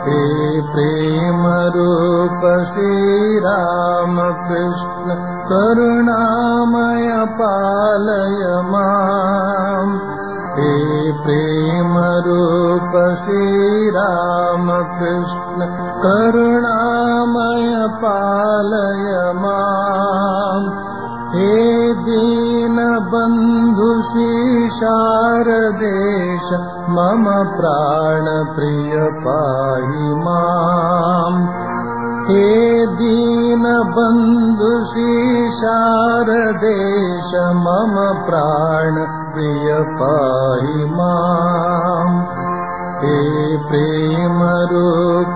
हे प्रेम रूप श्रीराम कृष्ण करुणामय पालय माम् हे प्रेम रूप श्रीराम कृष्ण करुणामय पालय माम् हे दीनबन्धु शारदेश मम प्राणप्रिय पाहि माम् हे दीनबन्धु शारदेश मम प्राणप्रिय पाहि माम् हे प्रेमरूप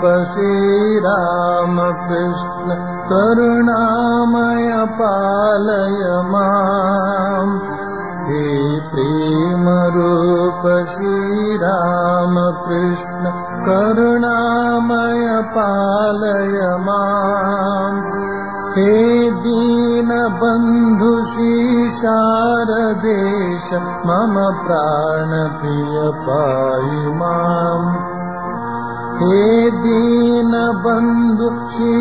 श्रीरामकृष्ण करुणामय पालय माम् हे प्रेमरूप श्रीरामकृष्ण करुणामय पालय माम् हे दीनबन्धु शारदेश मम प्राणप्रिय पाहि माम् हे दीनबन्धु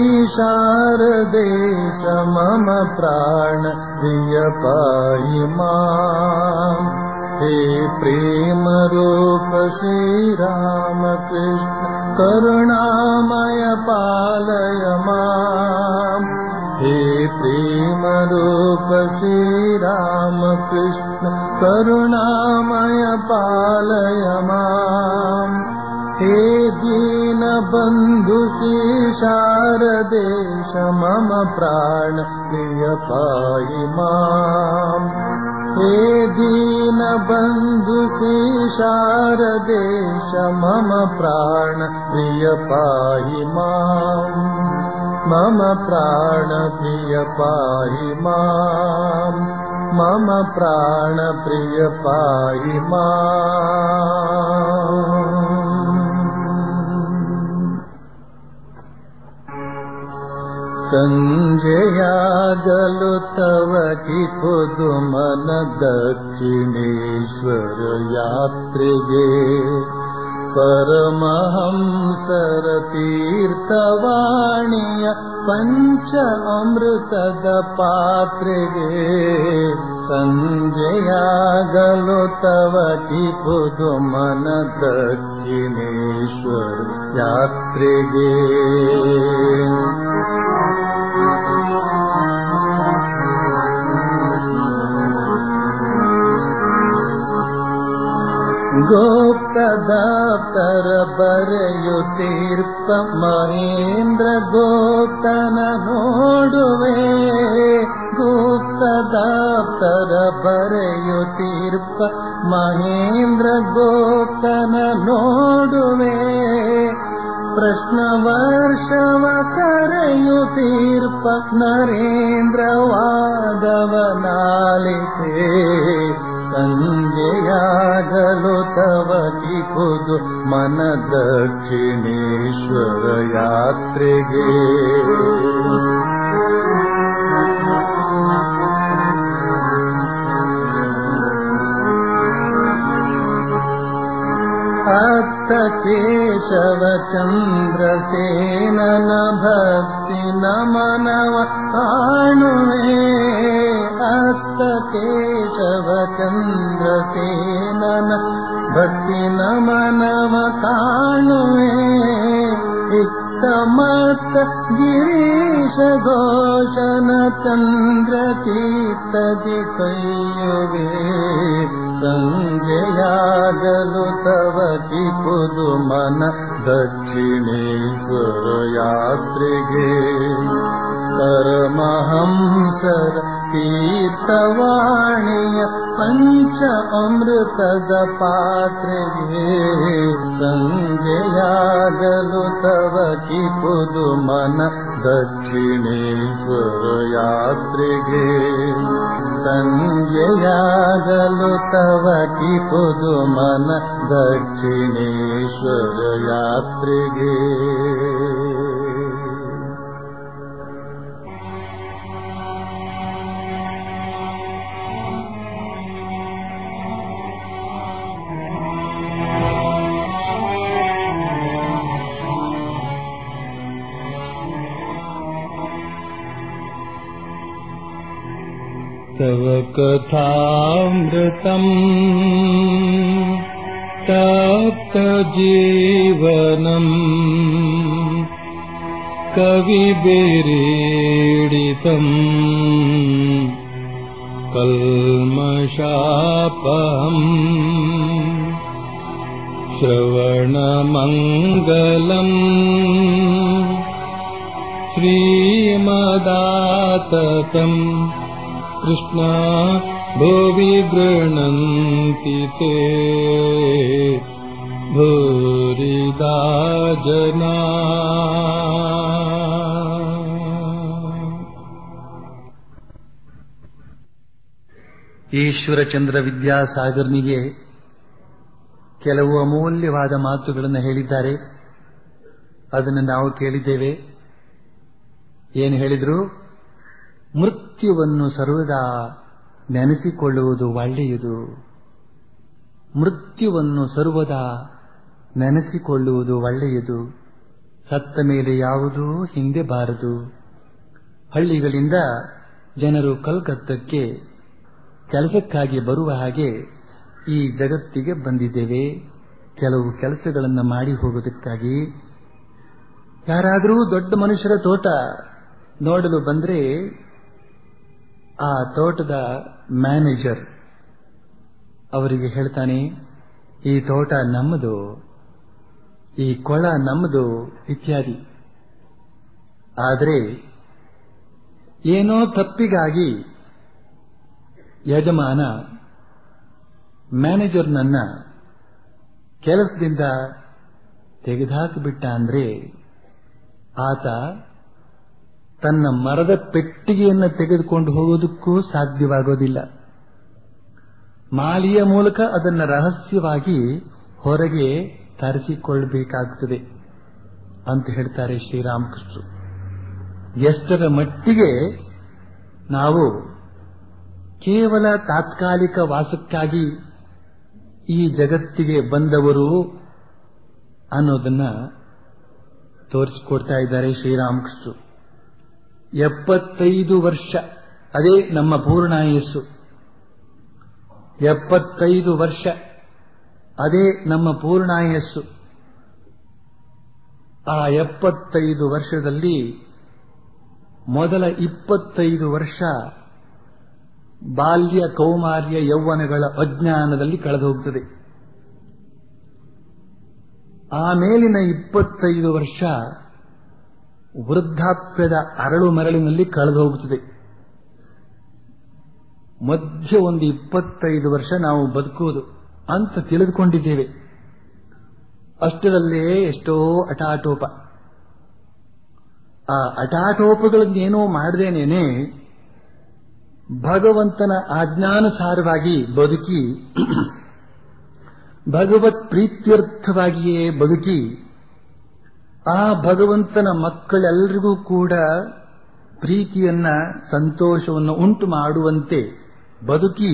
शारदेश मम प्राणप्रिय पाहि माम् हे प्रेमरूप श्रीरामकृष्ण करुणामय पालय माम् हे प्रेमरूप श्रीरामकृष्ण करुणामय पालय माम् हे दीनबन्धु शारदेश मम प्राण प्रिय पाहि माम् हे दीनबन्धु शारदेश मम प्राण प्रिय पाहि माम् मम प्राण प्रिय पाहि माम् मम प्राण प्रिय पाहि माम् सञ्जयागलु तव कि पुदुमन दक्षिणेश्वर यात्रिगे परमहंसर तीर्थवाणीय पञ्च अमृतद पात्रिगे सञ्जयागलु तव कि पुदुमन दक्षिणेश्वर यात्रिगे ಗೋಪ್ತದಾಪ್ತರ ಬರೆಯುತ್ತೀರ್ಪ ಮಹೇಂದ್ರ ಗೋಪ್ತನ ನೋಡುವೆ ಗುಪ್ತದಾಪ್ತರ ಬರೆಯುತ್ತೀರ್ಪ ಮಹೇಂದ್ರ ಗೋಪ್ತನ ನೋಡುವೆ ಪ್ರಶ್ನ ವರ್ಷವ ಕರೆಯುತ್ತೀರ್ಪ ನರೇಂದ್ರ ವಾದವನಾಲಿತೆ ಸಂಜೆಯಾಗಲು ತವ ಕಿಪುದು ಮನ ದಕ್ಷಿಣೇಶ್ವರ ಯಾತ್ರೆಗೆ ಅತ್ತ ಕೇಶವ ಚಂದ್ರಸೇನನ ಭಕ್ತಿ ನಮನವ ಕಾಣುವೆ ಅತ್ತ ಕೇಶವ ಚಂದ್ರಸೇನನ ಭಕ್ತಿ ನಮನವ ಕಾಣುವೆ ಇತ್ತ ಮತ್ತ ಗಿರೀಶ ಘೋಷನ ಚಂದ್ರ ಚೀತದಿ ಕೈಯುವೆ ಸಂಜೆಯಾಗಲು ತವ ಕಿಪುದು ಮನ ದಕ್ಷಿಣೇಶ್ವರ ಯಾತ್ರೆಗೆ ಪರಮಹಂಸರ ತೀರ್ಥವಾಣಿಯ ಪಂಚ ಅಮೃತದ ಪಾತ್ರೆಗೆ ಸಂಜೆಯಾಗಲು ತವ ಕಿಪುದು ಮನ ದಕ್ಷಿಣೇಶ್ವರ ಯಾತ್ರೆಗೆ ಸಂಜೆಯಾಗಲು ತವ ಕಿಪುದು ಮನ ದಕ್ಷಿಣೇಶ್ವರ ಯಾತ್ರೆಗೆ तव कथामृतम् तप्तजीवनम् कविभिरीडितम् कल्मषापहम् श्रवणमङ्गलम् श्रीमदाततम् कृष्णा भुवि गृह्णन्ति ते भूरिदा जना ಈಶ್ವರಚಂದ್ರ ವಿದ್ಯಾಸಾಗರ್ನಿಗೆ ಕೆಲವು ಅಮೂಲ್ಯವಾದ ಮಾತುಗಳನ್ನು ಹೇಳಿದ್ದಾರೆ ಅದನ್ನು ನಾವು ಕೇಳಿದ್ದೇವೆ ಏನು ಹೇಳಿದ್ರು ಮೃತ್ಯುವನ್ನು ಸರ್ವದಾ ನೆನೆಸಿಕೊಳ್ಳುವುದು ಒಳ್ಳೆಯದು ಮೃತ್ಯುವನ್ನು ಸರ್ವದಾ ನೆನೆಸಿಕೊಳ್ಳುವುದು ಒಳ್ಳೆಯದು ಸತ್ತ ಮೇಲೆ ಯಾವುದೂ ಹಿಂದೆ ಬಾರದು ಹಳ್ಳಿಗಳಿಂದ ಜನರು ಕಲ್ಕತ್ತಕ್ಕೆ ಕೆಲಸಕ್ಕಾಗಿ ಬರುವ ಹಾಗೆ ಈ ಜಗತ್ತಿಗೆ ಬಂದಿದ್ದೇವೆ ಕೆಲವು ಕೆಲಸಗಳನ್ನು ಮಾಡಿ ಹೋಗುವುದಕ್ಕಾಗಿ ಯಾರಾದರೂ ದೊಡ್ಡ ಮನುಷ್ಯರ ತೋಟ ನೋಡಲು ಬಂದ್ರೆ ಆ ತೋಟದ ಮ್ಯಾನೇಜರ್ ಅವರಿಗೆ ಹೇಳ್ತಾನೆ ಈ ತೋಟ ನಮ್ಮದು ಈ ಕೊಳ ನಮ್ಮದು ಇತ್ಯಾದಿ ಆದರೆ ಏನೋ ತಪ್ಪಿಗಾಗಿ ಯಜಮಾನ ಮ್ಯಾನೇಜರ್ನನ್ನ ಕೆಲಸದಿಂದ ತೆಗೆದುಹಾಕಿಬಿಟ್ಟ ಅಂದ್ರೆ ಆತ ತನ್ನ ಮರದ ಪೆಟ್ಟಿಗೆಯನ್ನು ತೆಗೆದುಕೊಂಡು ಹೋಗೋದಕ್ಕೂ ಸಾಧ್ಯವಾಗೋದಿಲ್ಲ ಮಾಲಿಯ ಮೂಲಕ ಅದನ್ನು ರಹಸ್ಯವಾಗಿ ಹೊರಗೆ ತರಿಸಿಕೊಳ್ಳಬೇಕಾಗುತ್ತದೆ ಅಂತ ಹೇಳ್ತಾರೆ ಶ್ರೀರಾಮಕೃಷ್ಣರು ಎಷ್ಟರ ಮಟ್ಟಿಗೆ ನಾವು ಕೇವಲ ತಾತ್ಕಾಲಿಕ ವಾಸಕ್ಕಾಗಿ ಈ ಜಗತ್ತಿಗೆ ಬಂದವರು ಅನ್ನೋದನ್ನ ತೋರಿಸಿಕೊಡ್ತಾ ಇದ್ದಾರೆ ಶ್ರೀರಾಮಕೃಷ್ಣರು ಎಪ್ಪತ್ತೈದು ವರ್ಷ ಅದೇ ನಮ್ಮ ಪೂರ್ಣಾಯಸ್ಸು ಎಪ್ಪತ್ತೈದು ವರ್ಷ ಅದೇ ನಮ್ಮ ಪೂರ್ಣಾಯಸ್ಸು ಆ ಎಪ್ಪತ್ತೈದು ವರ್ಷದಲ್ಲಿ ಮೊದಲ ಇಪ್ಪತ್ತೈದು ವರ್ಷ ಬಾಲ್ಯ ಕೌಮಾರ್ಯ ಯೌವನಗಳ ಅಜ್ಞಾನದಲ್ಲಿ ಕಳೆದು ಹೋಗ್ತದೆ ಆಮೇಲಿನ ಇಪ್ಪತ್ತೈದು ವರ್ಷ ವೃದ್ಧಾಪ್ಯದ ಅರಳು ಮರಳಿನಲ್ಲಿ ಕಳೆದು ಹೋಗುತ್ತದೆ ಮಧ್ಯ ಒಂದು ಇಪ್ಪತ್ತೈದು ವರ್ಷ ನಾವು ಬದುಕುವುದು ಅಂತ ತಿಳಿದುಕೊಂಡಿದ್ದೇವೆ ಅಷ್ಟರಲ್ಲೇ ಎಷ್ಟೋ ಅಟಾಟೋಪ ಆ ಅಟಾಟೋಪಗಳನ್ನೇನೋ ಮಾಡದೇನೇನೆ ಭಗವಂತನ ಆಜ್ಞಾನುಸಾರವಾಗಿ ಬದುಕಿ ಭಗವತ್ ಪ್ರೀತ್ಯರ್ಥವಾಗಿಯೇ ಬದುಕಿ ಆ ಭಗವಂತನ ಮಕ್ಕಳೆಲ್ಲರಿಗೂ ಕೂಡ ಪ್ರೀತಿಯನ್ನ ಸಂತೋಷವನ್ನು ಉಂಟು ಮಾಡುವಂತೆ ಬದುಕಿ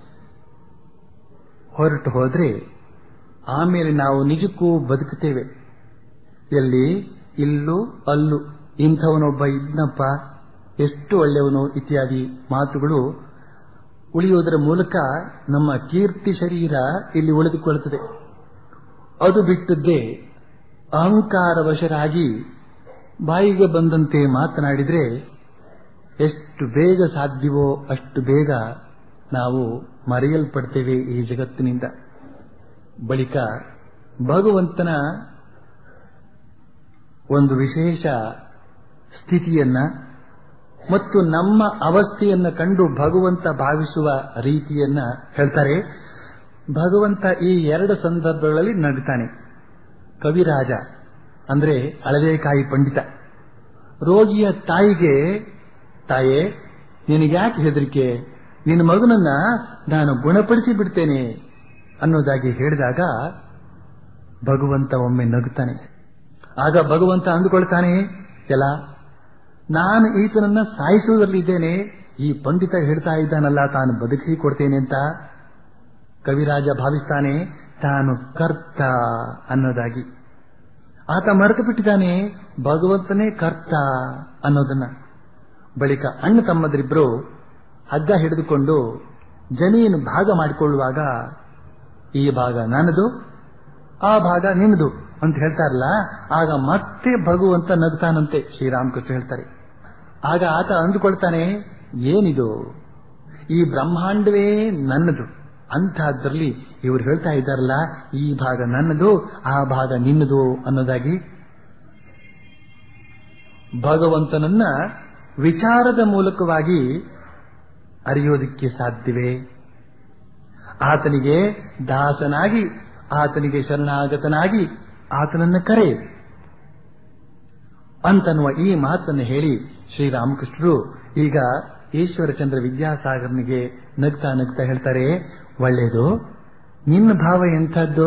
ಹೊರಟು ಹೋದ್ರೆ ಆಮೇಲೆ ನಾವು ನಿಜಕ್ಕೂ ಬದುಕುತ್ತೇವೆ ಎಲ್ಲಿ ಇಲ್ಲೂ ಅಲ್ಲೂ ಇಂಥವನೊಬ್ಬ ಇದ್ನಪ್ಪ ಎಷ್ಟು ಒಳ್ಳೆಯವನು ಇತ್ಯಾದಿ ಮಾತುಗಳು ಉಳಿಯುವುದರ ಮೂಲಕ ನಮ್ಮ ಕೀರ್ತಿ ಶರೀರ ಇಲ್ಲಿ ಉಳಿದುಕೊಳ್ಳುತ್ತದೆ ಅದು ಬಿಟ್ಟದ್ದೇ ಅಹಂಕಾರವಶರಾಗಿ ಬಾಯಿಗೆ ಬಂದಂತೆ ಮಾತನಾಡಿದರೆ ಎಷ್ಟು ಬೇಗ ಸಾಧ್ಯವೋ ಅಷ್ಟು ಬೇಗ ನಾವು ಮರೆಯಲ್ಪಡ್ತೇವೆ ಈ ಜಗತ್ತಿನಿಂದ ಬಳಿಕ ಭಗವಂತನ ಒಂದು ವಿಶೇಷ ಸ್ಥಿತಿಯನ್ನ ಮತ್ತು ನಮ್ಮ ಅವಸ್ಥೆಯನ್ನ ಕಂಡು ಭಗವಂತ ಭಾವಿಸುವ ರೀತಿಯನ್ನ ಹೇಳ್ತಾರೆ ಭಗವಂತ ಈ ಎರಡು ಸಂದರ್ಭಗಳಲ್ಲಿ ನಡುತ್ತಾನೆ ಕವಿರಾಜ ಅಂದ್ರೆ ಅಳವೇಕಾಯಿ ಪಂಡಿತ ರೋಗಿಯ ತಾಯಿಗೆ ತಾಯೇ ನಿನಗ್ಯಾಕೆ ಹೆದರಿಕೆ ನಿನ್ನ ಮಗನನ್ನ ನಾನು ಗುಣಪಡಿಸಿ ಬಿಡ್ತೇನೆ ಅನ್ನೋದಾಗಿ ಹೇಳಿದಾಗ ಭಗವಂತ ಒಮ್ಮೆ ನಗುತ್ತಾನೆ ಆಗ ಭಗವಂತ ಅಂದುಕೊಳ್ತಾನೆ ಎಲ್ಲ ನಾನು ಈತನನ್ನ ಸಾಯಿಸುವುದರಲ್ಲಿದ್ದೇನೆ ಈ ಪಂಡಿತ ಹೇಳ್ತಾ ಇದ್ದಾನಲ್ಲ ತಾನು ಬದುಕಿಸಿ ಕೊಡ್ತೇನೆ ಅಂತ ಕವಿರಾಜ ಭಾವಿಸ್ತಾನೆ ತಾನು ಕರ್ತ ಅನ್ನೋದಾಗಿ ಆತ ಮರೆತು ಬಿಟ್ಟಿದ್ದಾನೆ ಭಗವಂತನೇ ಕರ್ತ ಅನ್ನೋದನ್ನ ಬಳಿಕ ಅಣ್ಣ ತಮ್ಮದರಿಬ್ರು ಹಗ್ಗ ಹಿಡಿದುಕೊಂಡು ಜಮೀನು ಭಾಗ ಮಾಡಿಕೊಳ್ಳುವಾಗ ಈ ಭಾಗ ನನ್ನದು ಆ ಭಾಗ ನಿನ್ನದು ಅಂತ ಹೇಳ್ತಾರಲ್ಲ ಆಗ ಮತ್ತೆ ಭಗವಂತ ನಗ್ತಾನಂತೆ ಶ್ರೀರಾಮಕೃಷ್ಣ ಹೇಳ್ತಾರೆ ಆಗ ಆತ ಅಂದುಕೊಳ್ತಾನೆ ಏನಿದು ಈ ಬ್ರಹ್ಮಾಂಡವೇ ನನ್ನದು ಅಂತಹದ್ರಲ್ಲಿ ಇವರು ಹೇಳ್ತಾ ಇದ್ದಾರಲ್ಲ ಈ ಭಾಗ ನನ್ನದು ಆ ಭಾಗ ನಿನ್ನದು ಅನ್ನೋದಾಗಿ ಭಗವಂತನನ್ನ ವಿಚಾರದ ಮೂಲಕವಾಗಿ ಅರಿಯೋದಕ್ಕೆ ಸಾಧ್ಯವೇ ಆತನಿಗೆ ದಾಸನಾಗಿ ಆತನಿಗೆ ಶರಣಾಗತನಾಗಿ ಆತನನ್ನ ಕರೆ ಅಂತನ್ನುವ ಈ ಮಾತನ್ನು ಹೇಳಿ ಶ್ರೀರಾಮಕೃಷ್ಣರು ಈಗ ಈಶ್ವರಚಂದ್ರ ವಿದ್ಯಾಸಾಗರನಿಗೆ ನಗ್ತಾ ನಗ್ತಾ ಹೇಳ್ತಾರೆ ಒಳ್ಳೆಯದು ನಿನ್ನ ಭಾವ ಎಂಥದ್ದು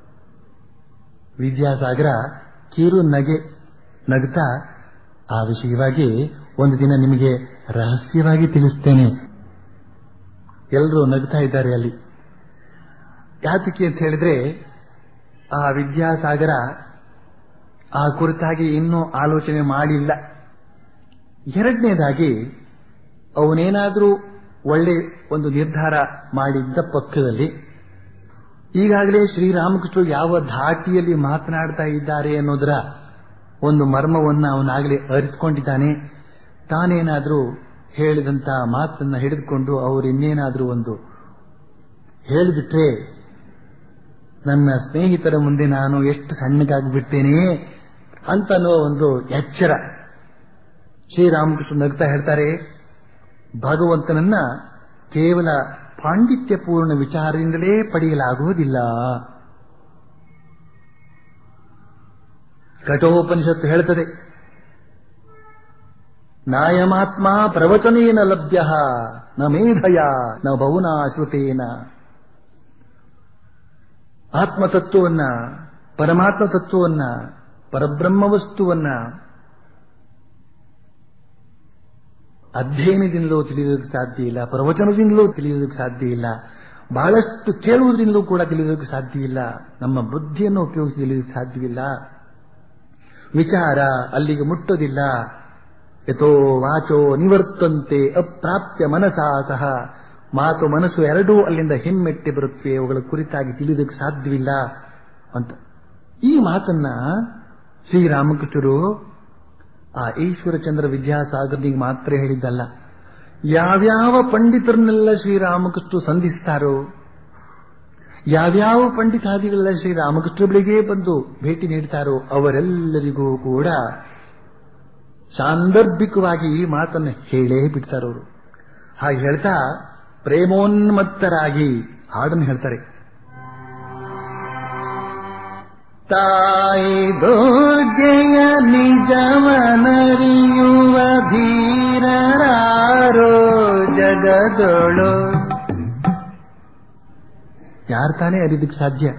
ವಿದ್ಯಾಸಾಗರ ಕಿರು ನಗೆ ನಗ್ತಾ ಆ ವಿಷಯವಾಗಿ ಒಂದು ದಿನ ನಿಮಗೆ ರಹಸ್ಯವಾಗಿ ತಿಳಿಸ್ತೇನೆ ಎಲ್ಲರೂ ನಗ್ತಾ ಇದ್ದಾರೆ ಅಲ್ಲಿ ಯಾತಕ್ಕೆ ಅಂತ ಹೇಳಿದ್ರೆ ಆ ವಿದ್ಯಾಸಾಗರ ಆ ಕುರಿತಾಗಿ ಇನ್ನೂ ಆಲೋಚನೆ ಮಾಡಿಲ್ಲ ಎರಡನೇದಾಗಿ ಅವನೇನಾದರೂ ಒಳ್ಳೆ ಒಂದು ನಿರ್ಧಾರ ಮಾಡಿದ್ದ ಪಕ್ಕದಲ್ಲಿ ಈಗಾಗಲೇ ಶ್ರೀರಾಮಕೃಷ್ಣರು ಯಾವ ಧಾಟಿಯಲ್ಲಿ ಮಾತನಾಡ್ತಾ ಇದ್ದಾರೆ ಅನ್ನೋದರ ಒಂದು ಮರ್ಮವನ್ನ ಅವನಾಗಲೇ ಅರಿತುಕೊಂಡಿದ್ದಾನೆ ತಾನೇನಾದರೂ ಹೇಳಿದಂತ ಮಾತನ್ನ ಹಿಡಿದುಕೊಂಡು ಅವರು ಇನ್ನೇನಾದರೂ ಒಂದು ಹೇಳಿಬಿಟ್ರೆ ನನ್ನ ಸ್ನೇಹಿತರ ಮುಂದೆ ನಾನು ಎಷ್ಟು ಸಣ್ಣಗಾಗ್ಬಿಡ್ತೇನೆ ಅಂತ ಅನ್ನೋ ಒಂದು ಎಚ್ಚರ ಶ್ರೀರಾಮಕೃಷ್ಣ ನಗ್ತಾ ಹೇಳ್ತಾರೆ ಭಗವಂತನನ್ನ ಕೇವಲ ಪಾಂಡಿತ್ಯಪೂರ್ಣ ವಿಚಾರದಿಂದಲೇ ಪಡೆಯಲಾಗುವುದಿಲ್ಲ ಕಠೋಪನಿಷತ್ತು ಹೇಳುತ್ತದೆ ನಾಯಮಾತ್ಮ ಪ್ರವಚನೇನ ಲಭ್ಯ ನ ಮೇಧಯ ನ ಬಹುನಾ ಶ್ರುತೇನ ಆತ್ಮತತ್ವವನ್ನ ಪರಮಾತ್ಮ ತತ್ವವನ್ನ ಪರಬ್ರಹ್ಮ ವಸ್ತುವನ್ನ ಅಧ್ಯಯನದಿಂದಲೂ ತಿಳಿಯೋದಕ್ಕೆ ಸಾಧ್ಯ ಇಲ್ಲ ಪ್ರವಚನದಿಂದಲೂ ತಿಳಿಯೋದಕ್ಕೆ ಸಾಧ್ಯ ಇಲ್ಲ ಬಹಳಷ್ಟು ಕೇಳುವುದರಿಂದಲೂ ಕೂಡ ತಿಳಿಯೋದಕ್ಕೆ ಸಾಧ್ಯ ಇಲ್ಲ ನಮ್ಮ ಬುದ್ಧಿಯನ್ನು ಉಪಯೋಗಿಸಿ ತಿಳಿಯೋದಕ್ಕೆ ಸಾಧ್ಯವಿಲ್ಲ ವಿಚಾರ ಅಲ್ಲಿಗೆ ಮುಟ್ಟೋದಿಲ್ಲ ಯಥೋ ವಾಚೋ ನಿವರ್ತಂತೆ ಅಪ್ರಾಪ್ಯ ಮನಸಾ ಸಹ ಮಾತು ಮನಸ್ಸು ಎರಡೂ ಅಲ್ಲಿಂದ ಹಿಮ್ಮೆಟ್ಟಿ ಬರುತ್ತವೆ ಅವುಗಳ ಕುರಿತಾಗಿ ತಿಳಿಯೋದಕ್ಕೆ ಸಾಧ್ಯವಿಲ್ಲ ಅಂತ ಈ ಮಾತನ್ನ ಶ್ರೀರಾಮಕೃಷ್ಣರು ಆ ಈಶ್ವರಚಂದ್ರ ವಿದ್ಯಾಸಾಗರ್ನಿಗೆ ಮಾತ್ರ ಹೇಳಿದ್ದಲ್ಲ ಯಾವ್ಯಾವ ಪಂಡಿತರನ್ನೆಲ್ಲ ಶ್ರೀರಾಮಕೃಷ್ಣರು ಸಂಧಿಸ್ತಾರೋ ಯಾವ್ಯಾವ ಪಂಡಿತಾದಿಗಳೆಲ್ಲ ಶ್ರೀರಾಮಕೃಷ್ಣ ಬಳಿಗೆ ಬಂದು ಭೇಟಿ ನೀಡ್ತಾರೋ ಅವರೆಲ್ಲರಿಗೂ ಕೂಡ ಸಾಂದರ್ಭಿಕವಾಗಿ ಈ ಮಾತನ್ನು ಹೇಳೇ ಬಿಡ್ತಾರವರು ಹಾಗೆ ಹೇಳ್ತಾ ಪ್ರೇಮೋನ್ಮತ್ತರಾಗಿ ಹಾಡನ್ನು ಹೇಳ್ತಾರೆ ತಾಯಿ ದೋರ್ಗೆಯ ನಿಜವನರಿಯುವ ಧೀರರಾರೋ ಜಗದೊಳು ಯಾರು ತಾನೇ ಅರಿದಕ್ಕೆ ಸಾಧ್ಯ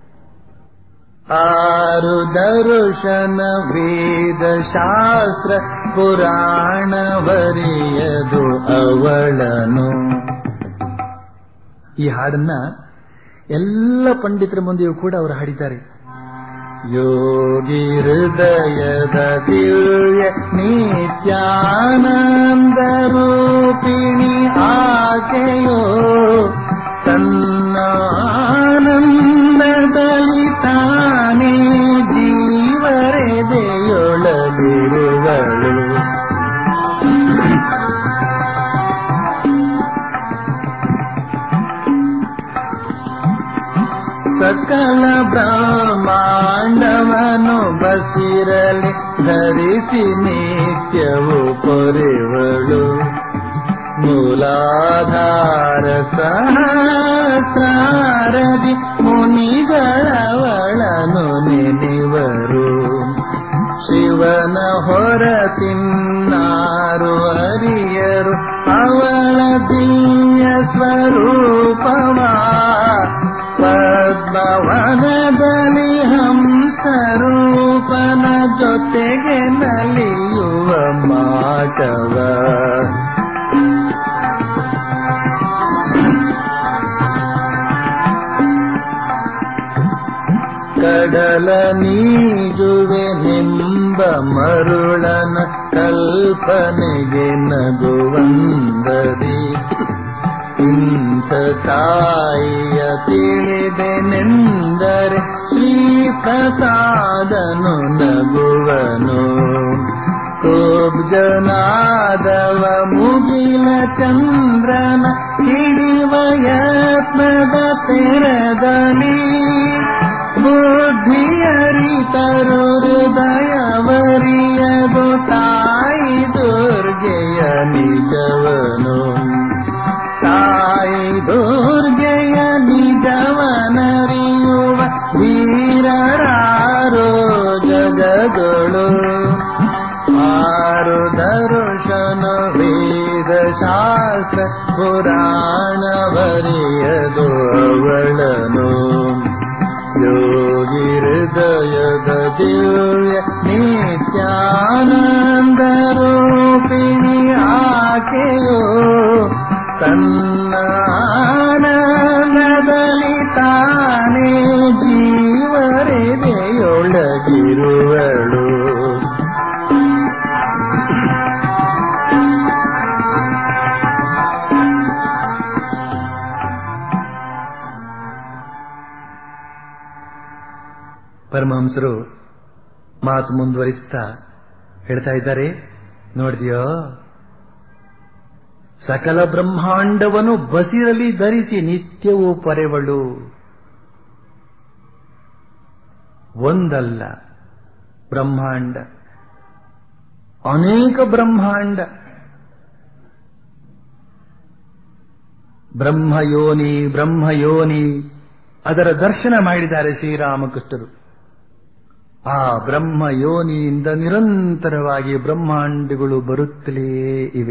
ಆರು ದರುಶನ ವೇದ ಶಾಸ್ತ್ರ ಪುರಾಣ ಬರೆಯದು ಅವಳನು ಈ ಹಾಡನ್ನ ಎಲ್ಲ ಪಂಡಿತರ ಮುಂದೆಯೂ ಕೂಡ ಅವರು ಹಾಡಿದ್ದಾರೆ ಯೋಗಿ ಹೃದಯದ ದಿವ್ಯ ನಿತ್ಯಾನಂದ ರೂಪಿಣಿ ಆಕೆಯೋ ತನ್ನ ಆನಂದದಲ್ಲಿ ತಾನೇ ಜೀವರೆದೆಯೊಳಗಿರುವಳು ಸಕಲ ಬ್ರಹ್ಮಾಂಡವನು ಬಸಿರಲಿ ಧರಿಸಿ ನಿತ್ಯವು ಪೊರೆವಳು ಮೂಲಾಧಾರ ಸಹಸ್ರಾರದಿ ಮುನಿಗಳವಳನು ನೆನೆವರು ಶಿವನ ಹೊರ ತಿನ್ನಾರು ಹರಿಯರು ಅವಳ ದಿವ್ಯ ಸ್ವರೂಪವ ಪದ್ಮವನದಲ್ಲಿ ಹಂಸರೂಪನ ಜೊತೆಗೆ ನಲಿಯುವ ಮಾಟವ ಕಡಲ ನೀಜುವೆ ನಿಂಬ ಎಂಬ ಮರುಳನ ಕಲ್ಪನೆಗೆ ನಗುವಂದದಿ ಇಂಥ ತಾಯಿಯ ತಿಳಿದೆನೆಂದರೆ ಶ್ರೀ ಪ್ರಸಾದನು ನಗುವನು ಜನಾದವ ಮುಗಿಲ ಚಂದ್ರನ ಹಿಡಿವ ಯತ್ನದ ತೆರದಲ್ಲಿ ಬುದ್ಧಿಯರಿತರು ಹೃದಯವರಿಯದು ತಾಯಿ ದುರ್ಗೆಯ ನಿಜವನು ತಾಯಿ ದುರ್ಗೆಯ ನಿಜವನರಿಯುವ ವೀರರಾರೋ ಜಗದೊಳು ಆರು ದರ್ಶನ ವೇದ ಶಾಸ್ತ್ರ ಪುರಾಣ ಬರೆಯದು ಅವಳನು ಯೋಗಿ ಹೃದಯದ ದಿವ್ಯ ನಿತ್ಯಾನಂದ ರೂಪಿಣಿ ಆಕೆಯೋ ತನ್ನ ಆನಂದದಲ್ಲಿ ತಾನೇ ಜೀವರೆದೆಯೊಳಗಿರುವಳು ಪರಮಹಂಸರು ಮಾತು ಮುಂದುವರಿಸ್ತಾ ಹೇಳ್ತಾ ಇದ್ದಾರೆ ನೋಡಿದ್ಯೋ ಸಕಲ ಬ್ರಹ್ಮಾಂಡವನ್ನು ಬಸಿರಲಿ ಧರಿಸಿ ನಿತ್ಯವೂ ಪರೆವಳು ಒಂದಲ್ಲ ಬ್ರಹ್ಮಾಂಡ ಅನೇಕ ಬ್ರಹ್ಮಾಂಡ ಬ್ರಹ್ಮಯೋನಿ ಬ್ರಹ್ಮಯೋನಿ ಅದರ ದರ್ಶನ ಮಾಡಿದ್ದಾರೆ ಶ್ರೀರಾಮಕೃಷ್ಣರು ಆ ಬ್ರಹ್ಮ ಯೋನಿಯಿಂದ ನಿರಂತರವಾಗಿ ಬ್ರಹ್ಮಾಂಡಗಳು ಬರುತ್ತಲೇ ಇವೆ